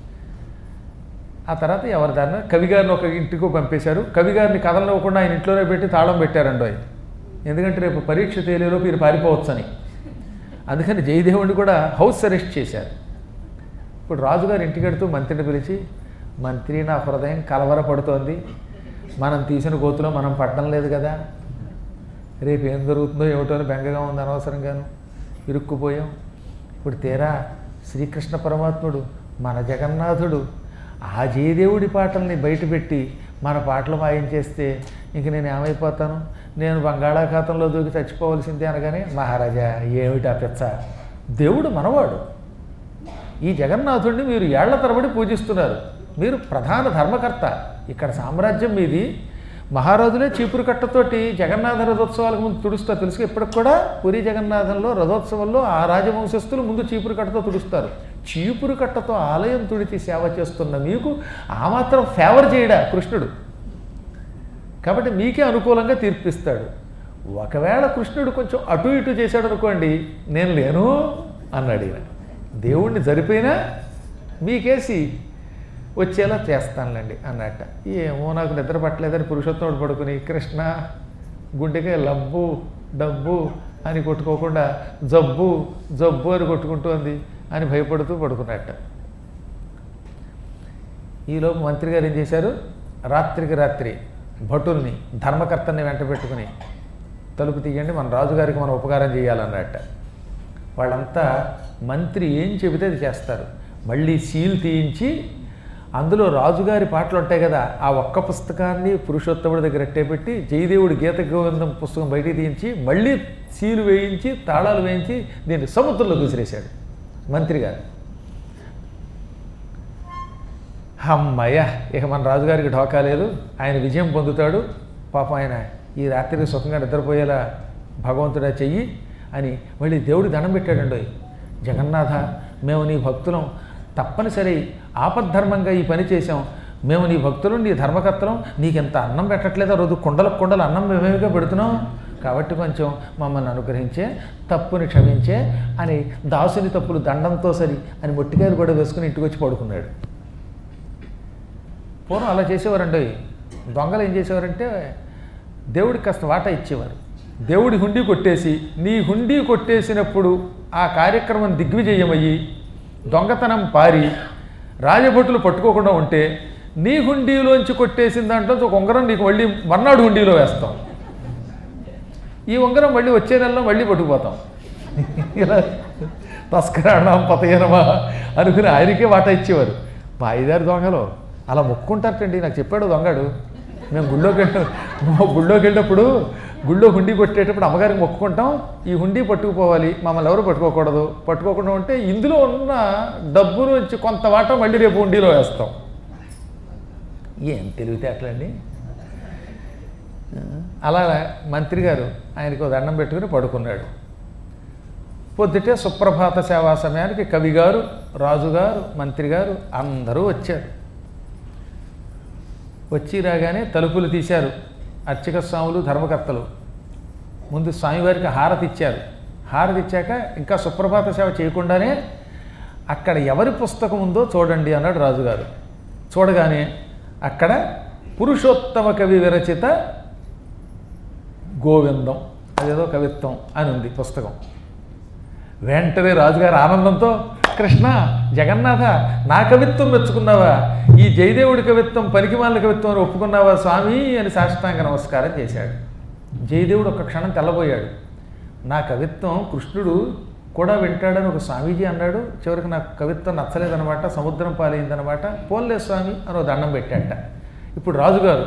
ఆ తర్వాత ఎవరి దారిన కవిగారిని ఒక ఇంటికి పంపేశారు కవిగారిని కదలనివ్వకుండా ఆయన ఇంట్లోనే పెట్టి తాళం పెట్టారండి ఆయన ఎందుకంటే రేపు పరీక్ష తేలేలోపు మీరు పారిపోవచ్చని అందుకని జయదేవుడిని కూడా హౌస్ అరెస్ట్ చేశారు ఇప్పుడు రాజుగారు ఇంటికెడుతూ మంత్రిని పిలిచి మంత్రి నా హృదయం కలవరపడుతోంది మనం తీసిన గోతులో మనం పట్టడం లేదు కదా రేపు ఏం జరుగుతుందో ఏమిటో అని బెంగగా ఉంది అనవసరంగాను ఇరుక్కుపోయాం ఇప్పుడు తీరా శ్రీకృష్ణ పరమాత్ముడు మన జగన్నాథుడు ఆ జయదేవుడి పాటల్ని బయటపెట్టి మన పాటలు వాయించేస్తే ఇంక నేను ఏమైపోతాను నేను బంగాళాఖాతంలో దూకి చచ్చిపోవలసిందే అనగానే మహారాజా ఏమిటా పెచ్చ దేవుడు మనవాడు ఈ జగన్నాథుడిని మీరు ఏళ్ల తరబడి పూజిస్తున్నారు మీరు ప్రధాన ధర్మకర్త ఇక్కడ సామ్రాజ్యం మీది మహారాజులే చీపురు కట్టతోటి జగన్నాథ రథోత్సవాలకు ముందు తుడుస్తా తెలుసు ఇప్పటికి కూడా పురి జగన్నాథంలో రథోత్సవంలో ఆ రాజవంశస్థులు ముందు చీపురు కట్టతో తుడుస్తారు చీపురు కట్టతో ఆలయం తుడిచి సేవ చేస్తున్న మీకు ఆ మాత్రం ఫేవర్ చేయడా కృష్ణుడు కాబట్టి మీకే అనుకూలంగా తీర్పిస్తాడు ఒకవేళ కృష్ణుడు కొంచెం అటు ఇటు చేశాడు అనుకోండి నేను లేను అన్నాడు ఈయన దేవుణ్ణి జరిపోయినా మీకేసి వచ్చేలా చేస్తానులేండి అన్నట్ట ఏమో నాకు నిద్ర పట్టలేదని పురుషోత్తముడు పడుకుని కృష్ణ గుండెకే లబ్బు డబ్బు అని కొట్టుకోకుండా జబ్బు జబ్బు అని కొట్టుకుంటోంది అని భయపడుతూ పడుకున్నట్ట ఈలోపు మంత్రి గారు ఏం చేశారు రాత్రికి రాత్రి భటుల్ని ధర్మకర్తని వెంట పెట్టుకుని తలుపు తీయండి మన రాజుగారికి మనం ఉపకారం చేయాలన్నట్ట వాళ్ళంతా మంత్రి ఏం చెబితే అది చేస్తారు మళ్ళీ సీల్ తీయించి అందులో రాజుగారి పాటలు ఉంటాయి కదా ఆ ఒక్క పుస్తకాన్ని పురుషోత్తముడి దగ్గర ఎట్టేపెట్టి జయదేవుడి గీత గోవిందం పుస్తకం బయటికి తీయించి మళ్ళీ సీలు వేయించి తాళాలు వేయించి దీన్ని సముద్రంలో విసిరేశాడు మంత్రి గారు అమ్మయ్య ఇక మన రాజుగారికి ఢోకా లేదు ఆయన విజయం పొందుతాడు పాపం ఆయన ఈ రాత్రికి సుఖంగా నిద్రపోయేలా భగవంతుడా చెయ్యి అని మళ్ళీ దేవుడి దండం పెట్టాడండి జగన్నాథ మేము నీ భక్తులం తప్పనిసరి ఆపద్ధర్మంగా ఈ పని చేశాం మేము నీ భక్తులం నీ ధర్మకర్తలం నీకెంత అన్నం పెట్టట్లేదా రోజు కుండలకు కుండలు అన్నం మేమేగా పెడుతున్నాం కాబట్టి కొంచెం మమ్మల్ని అనుగ్రహించే తప్పుని క్షమించే అని దాసుని తప్పులు దండంతో సరి అని మొట్టికాయలు కూడా వేసుకుని ఇంటికి వచ్చి పడుకున్నాడు పూర్వం అలా చేసేవారండి దొంగలు ఏం చేసేవారంటే దేవుడికి కాస్త వాటా ఇచ్చేవారు దేవుడి హుండీ కొట్టేసి నీ హుండీ కొట్టేసినప్పుడు ఆ కార్యక్రమం దిగ్విజయమయ్యి దొంగతనం పారి రాజభటులు పట్టుకోకుండా ఉంటే నీ హుండీలోంచి కొట్టేసిన దాంట్లో ఒక ఉంగరం నీకు మళ్ళీ మర్నాడు హుండీలో వేస్తాం ఈ ఉంగరం మళ్ళీ వచ్చే నెలలో మళ్ళీ పట్టుకుపోతాం ఇలా తస్కరాణం పతయనమా అనుకుని ఆయనకే వాటా ఇచ్చేవారు మా ఐదారు దొంగలు అలా మొక్కుంటారటండి నాకు చెప్పాడు దొంగడు మేము గుళ్ళోకి వెళ్ళి మా గుళ్ళోకి వెళ్ళినప్పుడు గుళ్ళో హుండీ కొట్టేటప్పుడు అమ్మగారికి మొక్కుకుంటాం ఈ హుండీ పట్టుకుపోవాలి మమ్మల్ని ఎవరు పట్టుకోకూడదు పట్టుకోకుండా ఉంటే ఇందులో ఉన్న డబ్బు నుంచి కొంత వాటా మళ్ళీ రేపు హుండీలో వేస్తాం ఏం తెలివితేటలండి అలా మంత్రి గారు ఆయనకు ఓ దండం పెట్టుకుని పడుకున్నాడు పొద్దుటే సుప్రభాత సేవా సమయానికి కవి గారు రాజుగారు మంత్రి గారు అందరూ వచ్చారు వచ్చి రాగానే తలుపులు తీశారు అర్చక స్వాములు ధర్మకర్తలు ముందు స్వామివారికి హారతి ఇచ్చారు హారతి ఇచ్చాక ఇంకా సుప్రభాత సేవ చేయకుండానే అక్కడ ఎవరి పుస్తకం ఉందో చూడండి అన్నాడు రాజుగారు చూడగానే అక్కడ పురుషోత్తమ కవి విరచిత గోవిందం అదేదో కవిత్వం అని ఉంది పుస్తకం వెంటనే రాజుగారు ఆనందంతో కృష్ణ జగన్నాథ నా కవిత్వం మెచ్చుకున్నావా ఈ జయదేవుడి కవిత్వం పనికిమాలిన కవిత్వం అని ఒప్పుకున్నావా స్వామి అని సాష్టాంగ నమస్కారం చేశాడు జయదేవుడు ఒక క్షణం తెల్లబోయాడు నా కవిత్వం కృష్ణుడు కూడా వింటాడని ఒక స్వామీజీ అన్నాడు చివరికి నాకు కవిత్వం నచ్చలేదనమాట సముద్రం పాలైందనమాట పోన్లే స్వామి అని ఒక దండం పెట్టాట ఇప్పుడు రాజుగారు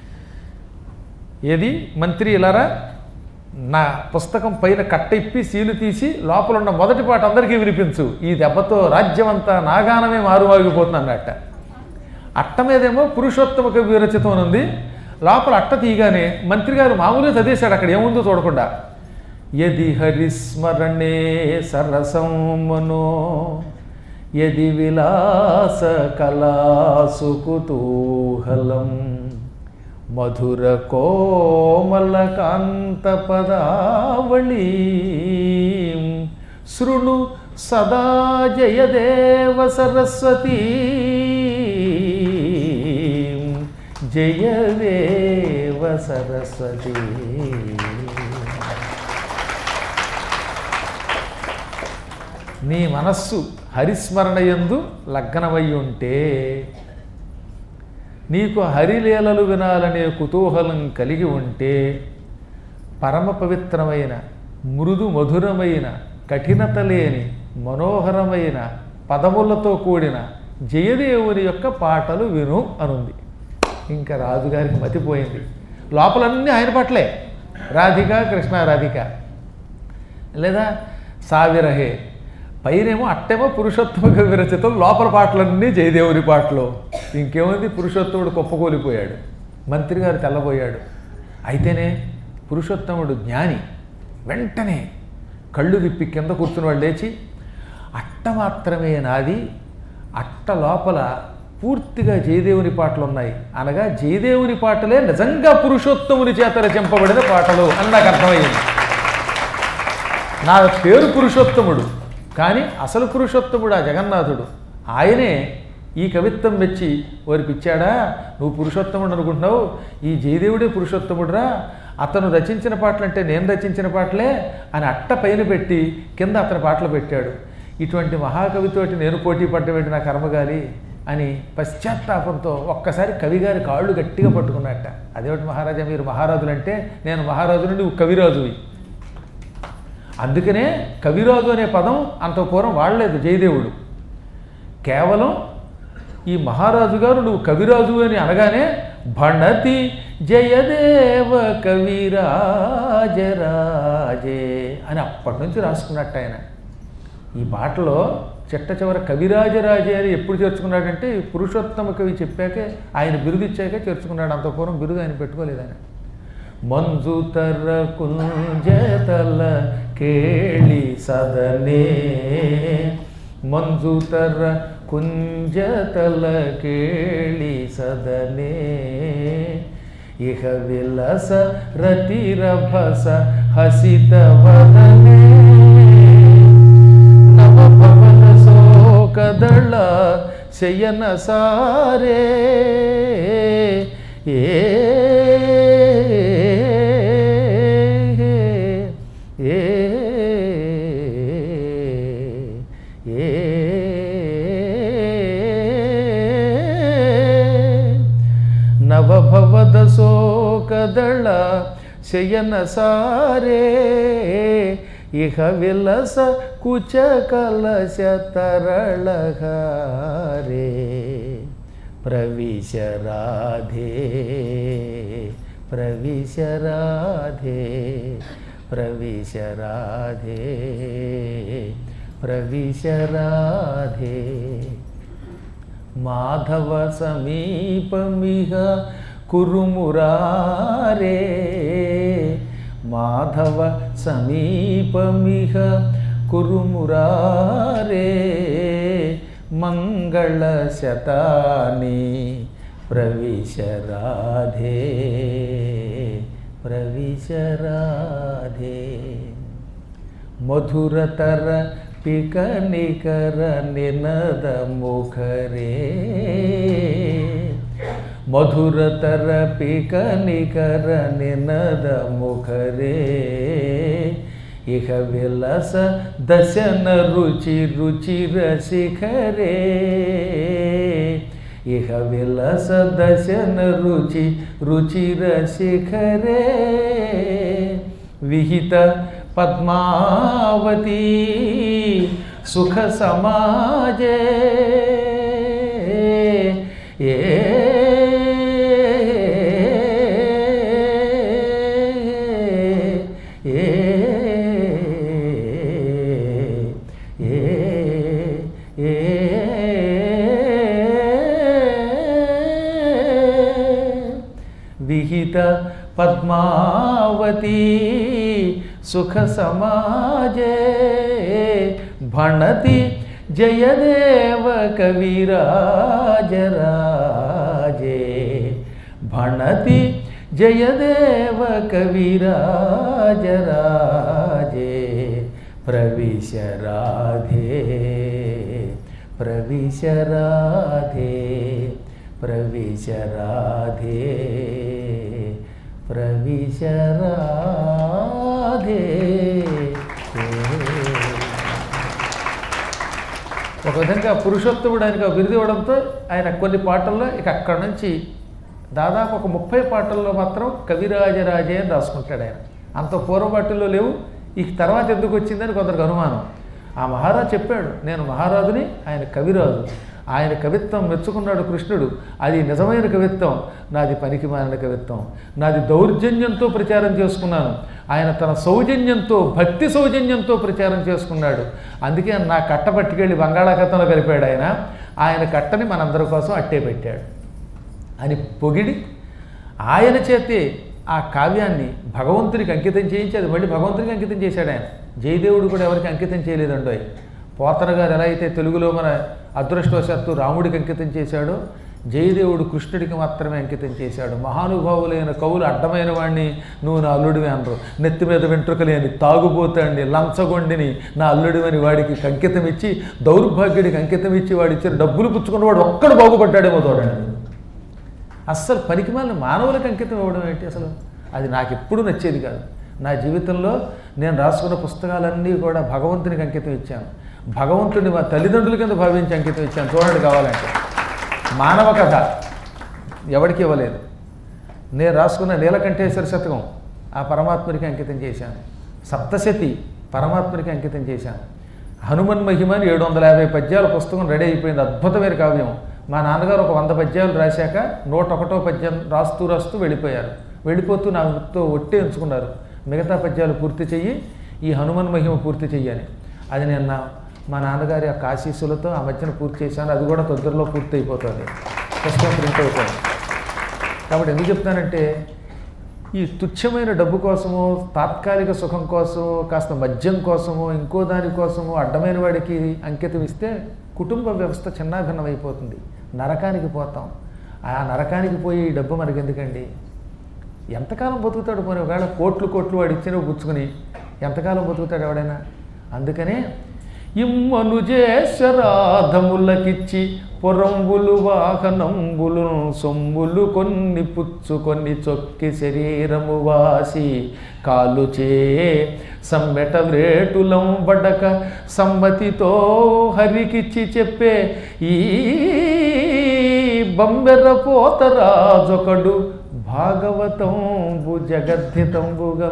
ఏది మంత్రి ఇలారా నా పుస్తకం పైన కట్ట ఇప్పి సీలు తీసి లోపల ఉన్న మొదటి పాట అందరికీ వినిపించు ఈ దెబ్బతో రాజ్యం అంతా నాగానమే మారువాగిపోతుంది అన్నట్ట అట్ట మీదేమో పురుషోత్తమ కవి విరచితం అని ఉంది లోపల అట్ట తీయగానే మంత్రి గారు మామూలుగా చదివేశాడు అక్కడ ఏముందో చూడకుండా యది హరిస్మరణే సరసం మనో యది విలాస కళాసు కుతూహలం మధుర కోమల కాంత పదావళి శృణు సదా జయదేవ సరస్వతీ జయదేవ సరస్వతీ నీ మనస్సు హరిస్మరణ యందు లగ్నమై ఉంటే నీకు హరిలీలలు వినాలనే కుతూహలం కలిగి ఉంటే పరమ పవిత్రమైన మృదు మధురమైన కఠినత లేని మనోహరమైన పదములతో కూడిన జయదేవుని యొక్క పాటలు విను అనుంది ఇంకా రాజుగారికి మతిపోయింది లోపలన్నీ ఆయన పాటలే రాధిక కృష్ణ రాధిక లేదా సావిరహే పైనేమో అట్టేమో పురుషోత్తమ విరచితం లోపల పాటలన్నీ జయదేవుని పాటలు ఇంకేముంది పురుషోత్తముడు కుప్పకూలిపోయాడు మంత్రి గారు తెల్లబోయాడు అయితేనే పురుషోత్తముడు జ్ఞాని వెంటనే కళ్ళు విప్పి కింద కూర్చుని వాళ్ళు లేచి అట్ట మాత్రమే నాది అట్ట లోపల పూర్తిగా జయదేవుని పాటలు ఉన్నాయి అనగా జయదేవుని పాటలే నిజంగా పురుషోత్తముని చేత రచింపబడిన పాటలు అని నాకు అర్థమయ్యింది నా పేరు పురుషోత్తముడు కానీ అసలు పురుషోత్తముడు ఆ జగన్నాథుడు ఆయనే ఈ కవిత్వం మెచ్చి వారికి ఇచ్చాడా నువ్వు పురుషోత్తముడు అనుకుంటున్నావు ఈ జయదేవుడే పురుషోత్తముడురా అతను రచించిన పాటలు అంటే నేను రచించిన పాటలే అని అట్ట పైన పెట్టి కింద అతని పాటలు పెట్టాడు ఇటువంటి మహాకవితోటి నేను పోటీ పడ్డవేంటి నా కర్మగాలి అని పశ్చాత్తాపంతో ఒక్కసారి కవిగారి కాళ్ళు గట్టిగా పట్టుకున్నట్ట అదేమిటి మహారాజా మీరు మహారాజులంటే నేను మహారాజు నుండి కవిరాజువి అందుకనే కవిరాజు అనే పదం అంత పూర్వం వాడలేదు జయదేవుడు కేవలం ఈ మహారాజు గారు నువ్వు కవిరాజు అని అనగానే భణతి జయదేవ కవిరాజరాజే అని అప్పటి నుంచి రాసుకున్నట్టు ఆయన ఈ పాటలో చిట్ట చివర కవిరాజరాజే అని ఎప్పుడు చేర్చుకున్నాడంటే ఈ పురుషోత్తమ కవి చెప్పాకే ఆయన బిరుదు ఇచ్చాకే చేర్చుకున్నాడు అంత పూర్వం బిరుదు ఆయన పెట్టుకోలేదు ఆయన ಮಂಜುತರ ಕುಂಜತಲ ಕೇಳಿ ಸದನೆ ಮಂಜುತರ ಕುಂಜತಲ ಕೇಳಿ ಸದನೆ ಇಹ ವಿಲಸ ರತಿರಭಸ ಹಸಿತ ವದನೆ ನವಭವನ ಶೋಕದಳ ಶಯನ ಸಾರೆ ಏ ఏ ఏ కదళ శయన సారే ఇహ విలస కుచ కలశ తరళహారే ప్రవిశ రాధే ప్రవిశ రాధే ప్రవిశ రాధే ప్రవిశ రాధే మాధవ సమీపమిహ కురుమురారే మాధవ సమీపమిహ కురుమురారే మంగళ శతాని ప్రవిశ రాధే ప్రవిశ రాధే మధురతర పిక నికర నినద ముఖరే మధురతర పిక నికర నినద ముఖరే ఇహ విలస దశన రుచి రుచిర శిఖరే ఇహ విలస దశన రుచి రుచిర శిఖరే విహిత పద్మావతీ సుఖ సమాజే ఏ ఏ ఏ విహిత పద్మావతీ సుఖ సమాజే భణతి జయదేవ కవిరాజరాజే భణతి జయదేవ కవిరాజరాజే ప్రవిశ రాధే ప్రవిశ రాధే ప్రవిశ రాధే ప్రవిశ రాధే ఒక విధంగా పురుషోత్తముడు ఆయనకు ఆ బిరుదు ఇవ్వడంతో ఆయన కొన్ని పాటల్లో ఇక అక్కడి నుంచి దాదాపు ఒక ముప్పై పాటల్లో మాత్రం కవిరాజరాజే అని రాసుకుంటాడు ఆయన అంత పూర్వపాటుల్లో లేవు ఈ తర్వాత ఎందుకు వచ్చిందని కొందరికి అనుమానం ఆ మహారాజు చెప్పాడు నేను మహారాజుని ఆయన కవిరాజు ఆయన కవిత్వం మెచ్చుకున్నాడు కృష్ణుడు అది నిజమైన కవిత్వం నాది పనికి మారిన కవిత్వం నాది దౌర్జన్యంతో ప్రచారం చేసుకున్నాను ఆయన తన సౌజన్యంతో భక్తి సౌజన్యంతో ప్రచారం చేసుకున్నాడు అందుకే నా కట్ట పట్టుకెళ్ళి బంగాళాఖాతంలో కలిపాడు ఆయన ఆయన కట్టని మనందరి కోసం అట్టే పెట్టాడు అని పొగిడి ఆయన చేతే ఆ కావ్యాన్ని భగవంతునికి అంకితం చేయించి అది మళ్ళీ భగవంతునికి అంకితం చేశాడు ఆయన జయదేవుడు కూడా ఎవరికి అంకితం చేయలేదండో పోతన గారు ఎలా అయితే తెలుగులో మన అదృష్టవశాత్తు రాముడికి అంకితం చేశాడో జయదేవుడు కృష్ణుడికి మాత్రమే అంకితం చేశాడు మహానుభావులైన కవులు అడ్డమైన వాడిని నువ్వు నా అల్లుడివి అనరు నెత్తి మీద వెంట్రుకలేని తాగుబోతాండి లంచగొండిని నా అల్లుడివని వాడికి అంకితం ఇచ్చి దౌర్భాగ్యుడికి అంకితం ఇచ్చి వాడు ఇచ్చిన డబ్బులు పుచ్చుకున్నవాడు ఒక్కడు బాగుపడ్డాడేమో చూడండి అస్సలు పనికిమాలిన మానవులకు అంకితం ఇవ్వడం ఏంటి అసలు అది నాకు ఎప్పుడూ నచ్చేది కాదు నా జీవితంలో నేను రాసుకున్న పుస్తకాలన్నీ కూడా భగవంతునికి అంకితం ఇచ్చాను భగవంతుడిని మా తల్లిదండ్రుల కింద భావించి అంకితం ఇచ్చాను చూడండి కావాలంటే మానవ కథ ఎవరికి ఇవ్వలేదు నేను రాసుకున్న నీలకంఠేశ్వర శతకం ఆ పరమాత్మునికి అంకితం చేశాను సప్తశతి పరమాత్మునికి అంకితం చేశాను హనుమన్ మహిమని ఏడు వందల యాభై పద్యాల పుస్తకం రెడీ అయిపోయింది అద్భుతమైన కావ్యం మా నాన్నగారు ఒక వంద పద్యాలు రాశాక నూట ఒకటో పద్యం రాస్తూ రాస్తూ వెళ్ళిపోయారు వెళ్ళిపోతూ నాతో ఒట్టి ఎంచుకున్నారు మిగతా పద్యాలు పూర్తి చెయ్యి ఈ హనుమన్ మహిమ పూర్తి చెయ్యాలి అది నేను నా మా నాన్నగారి యొక్క ఆశీస్సులతో ఆ మధ్యన పూర్తి చేశాను అది కూడా తొందరలో పూర్తి అయిపోతుంది పుస్తకం ప్రింట్ అవుతుంది కాబట్టి ఎందుకు చెప్తానంటే ఈ తుచ్చమైన డబ్బు కోసమో తాత్కాలిక సుఖం కోసమో కాస్త మద్యం కోసమో ఇంకో దాని కోసమో అడ్డమైన వాడికి అంకితం ఇస్తే కుటుంబ వ్యవస్థ చిన్నాభిన్నమైపోతుంది నరకానికి పోతాం ఆ నరకానికి పోయి ఈ డబ్బు మనకి ఎందుకండి ఎంతకాలం బతుకుతాడు పోనీ ఒకవేళ కోట్లు కోట్లు వాడు ఇచ్చినవి పుచ్చుకుని ఎంతకాలం బతుకుతాడు ఎవడైనా అందుకనే ఇమ్మనుజేశ్వరాధములకిచ్చి పొరంబులు వాహనంబులు సొమ్ములు కొన్ని పుచ్చుకొని చొక్కి శరీరము వాసి కాలుచే సమ్మెట వ్రేటులం బడక సమ్మతితో హరికిచ్చి చెప్పే ఈ బొమ్మెర పోతరాజొకడు భాగవతంబు జగద్ధితంబుగా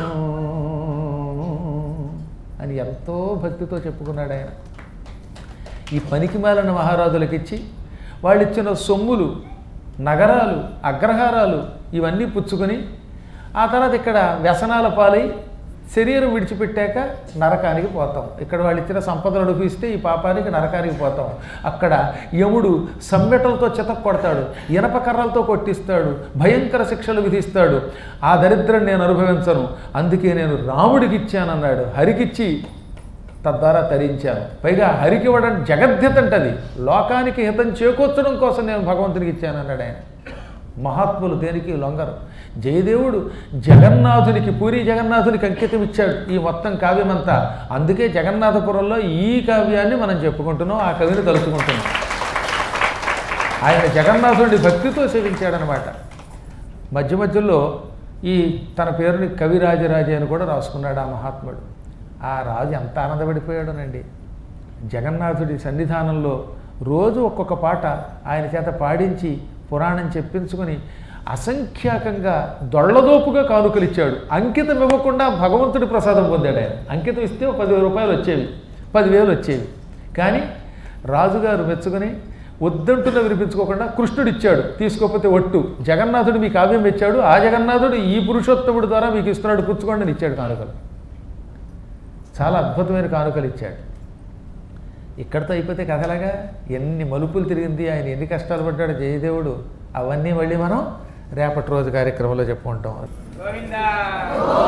అని ఎంతో భక్తితో చెప్పుకున్నాడు ఆయన ఈ పనికిమాలిన మహారాజులకిచ్చి వాళ్ళు ఇచ్చిన సొమ్ములు నగరాలు అగ్రహారాలు ఇవన్నీ పుచ్చుకొని ఆ తర్వాత ఇక్కడ వ్యసనాల పాలై శరీరం విడిచిపెట్టాక నరకానికి పోతాం ఇక్కడ వాళ్ళు ఇచ్చిన సంపదలు అడుగుస్తే ఈ పాపానికి నరకానికి పోతాం అక్కడ యముడు సమ్మెటలతో చితక్ కొడతాడు ఇనప కర్రలతో కొట్టిస్తాడు భయంకర శిక్షలు విధిస్తాడు ఆ దరిద్రం నేను అనుభవించను అందుకే నేను రాముడికి ఇచ్చానన్నాడు హరికిచ్చి తద్వారా తరించాను పైగా హరికి ఇవ్వడం జగద్హిత అంటది లోకానికి హితం చేకూర్చడం కోసం నేను భగవంతునికి ఇచ్చాను అన్నాడు ఆయన మహాత్ములు దేనికి లొంగరు జయదేవుడు జగన్నాథునికి పూరి జగన్నాథునికి అంకితం ఇచ్చాడు ఈ మొత్తం కావ్యమంతా అందుకే జగన్నాథపురంలో ఈ కావ్యాన్ని మనం చెప్పుకుంటున్నాం ఆ కవిని తలుచుకుంటున్నాం ఆయన జగన్నాథుడి భక్తితో సేవించాడనమాట మధ్య మధ్యలో ఈ తన పేరుని కవిరాజరాజే అని కూడా రాసుకున్నాడు ఆ మహాత్ముడు ఆ రాజు ఎంత ఆనందపడిపోయాడోనండి జగన్నాథుడి సన్నిధానంలో రోజు ఒక్కొక్క పాట ఆయన చేత పాడించి పురాణం చెప్పించుకొని అసంఖ్యాకంగా దొళ్ళదోపుగా కానుకలు ఇచ్చాడు అంకితం ఇవ్వకుండా భగవంతుడి ప్రసాదం పొందాడు ఆయన అంకితం ఇస్తే ఒక పదివేల రూపాయలు వచ్చేవి పదివేలు వచ్చేవి కానీ రాజుగారు మెచ్చుకొని వద్దంటున్న వినిపించుకోకుండా కృష్ణుడు ఇచ్చాడు తీసుకోకపోతే ఒట్టు జగన్నాథుడు మీ కావ్యం ఇచ్చాడు ఆ జగన్నాథుడు ఈ పురుషోత్తముడి ద్వారా మీకు ఇస్తున్నాడు పుచ్చుకోండి అని ఇచ్చాడు కానుకలు చాలా అద్భుతమైన కానుకలు ఇచ్చాడు ఇక్కడితో అయిపోతే కథలాగా ఎన్ని మలుపులు తిరిగింది ఆయన ఎన్ని కష్టాలు పడ్డాడు జయదేవుడు అవన్నీ మళ్ళీ మనం రేపటి రోజు కార్యక్రమంలో చెప్పుకుంటాం గోవిందా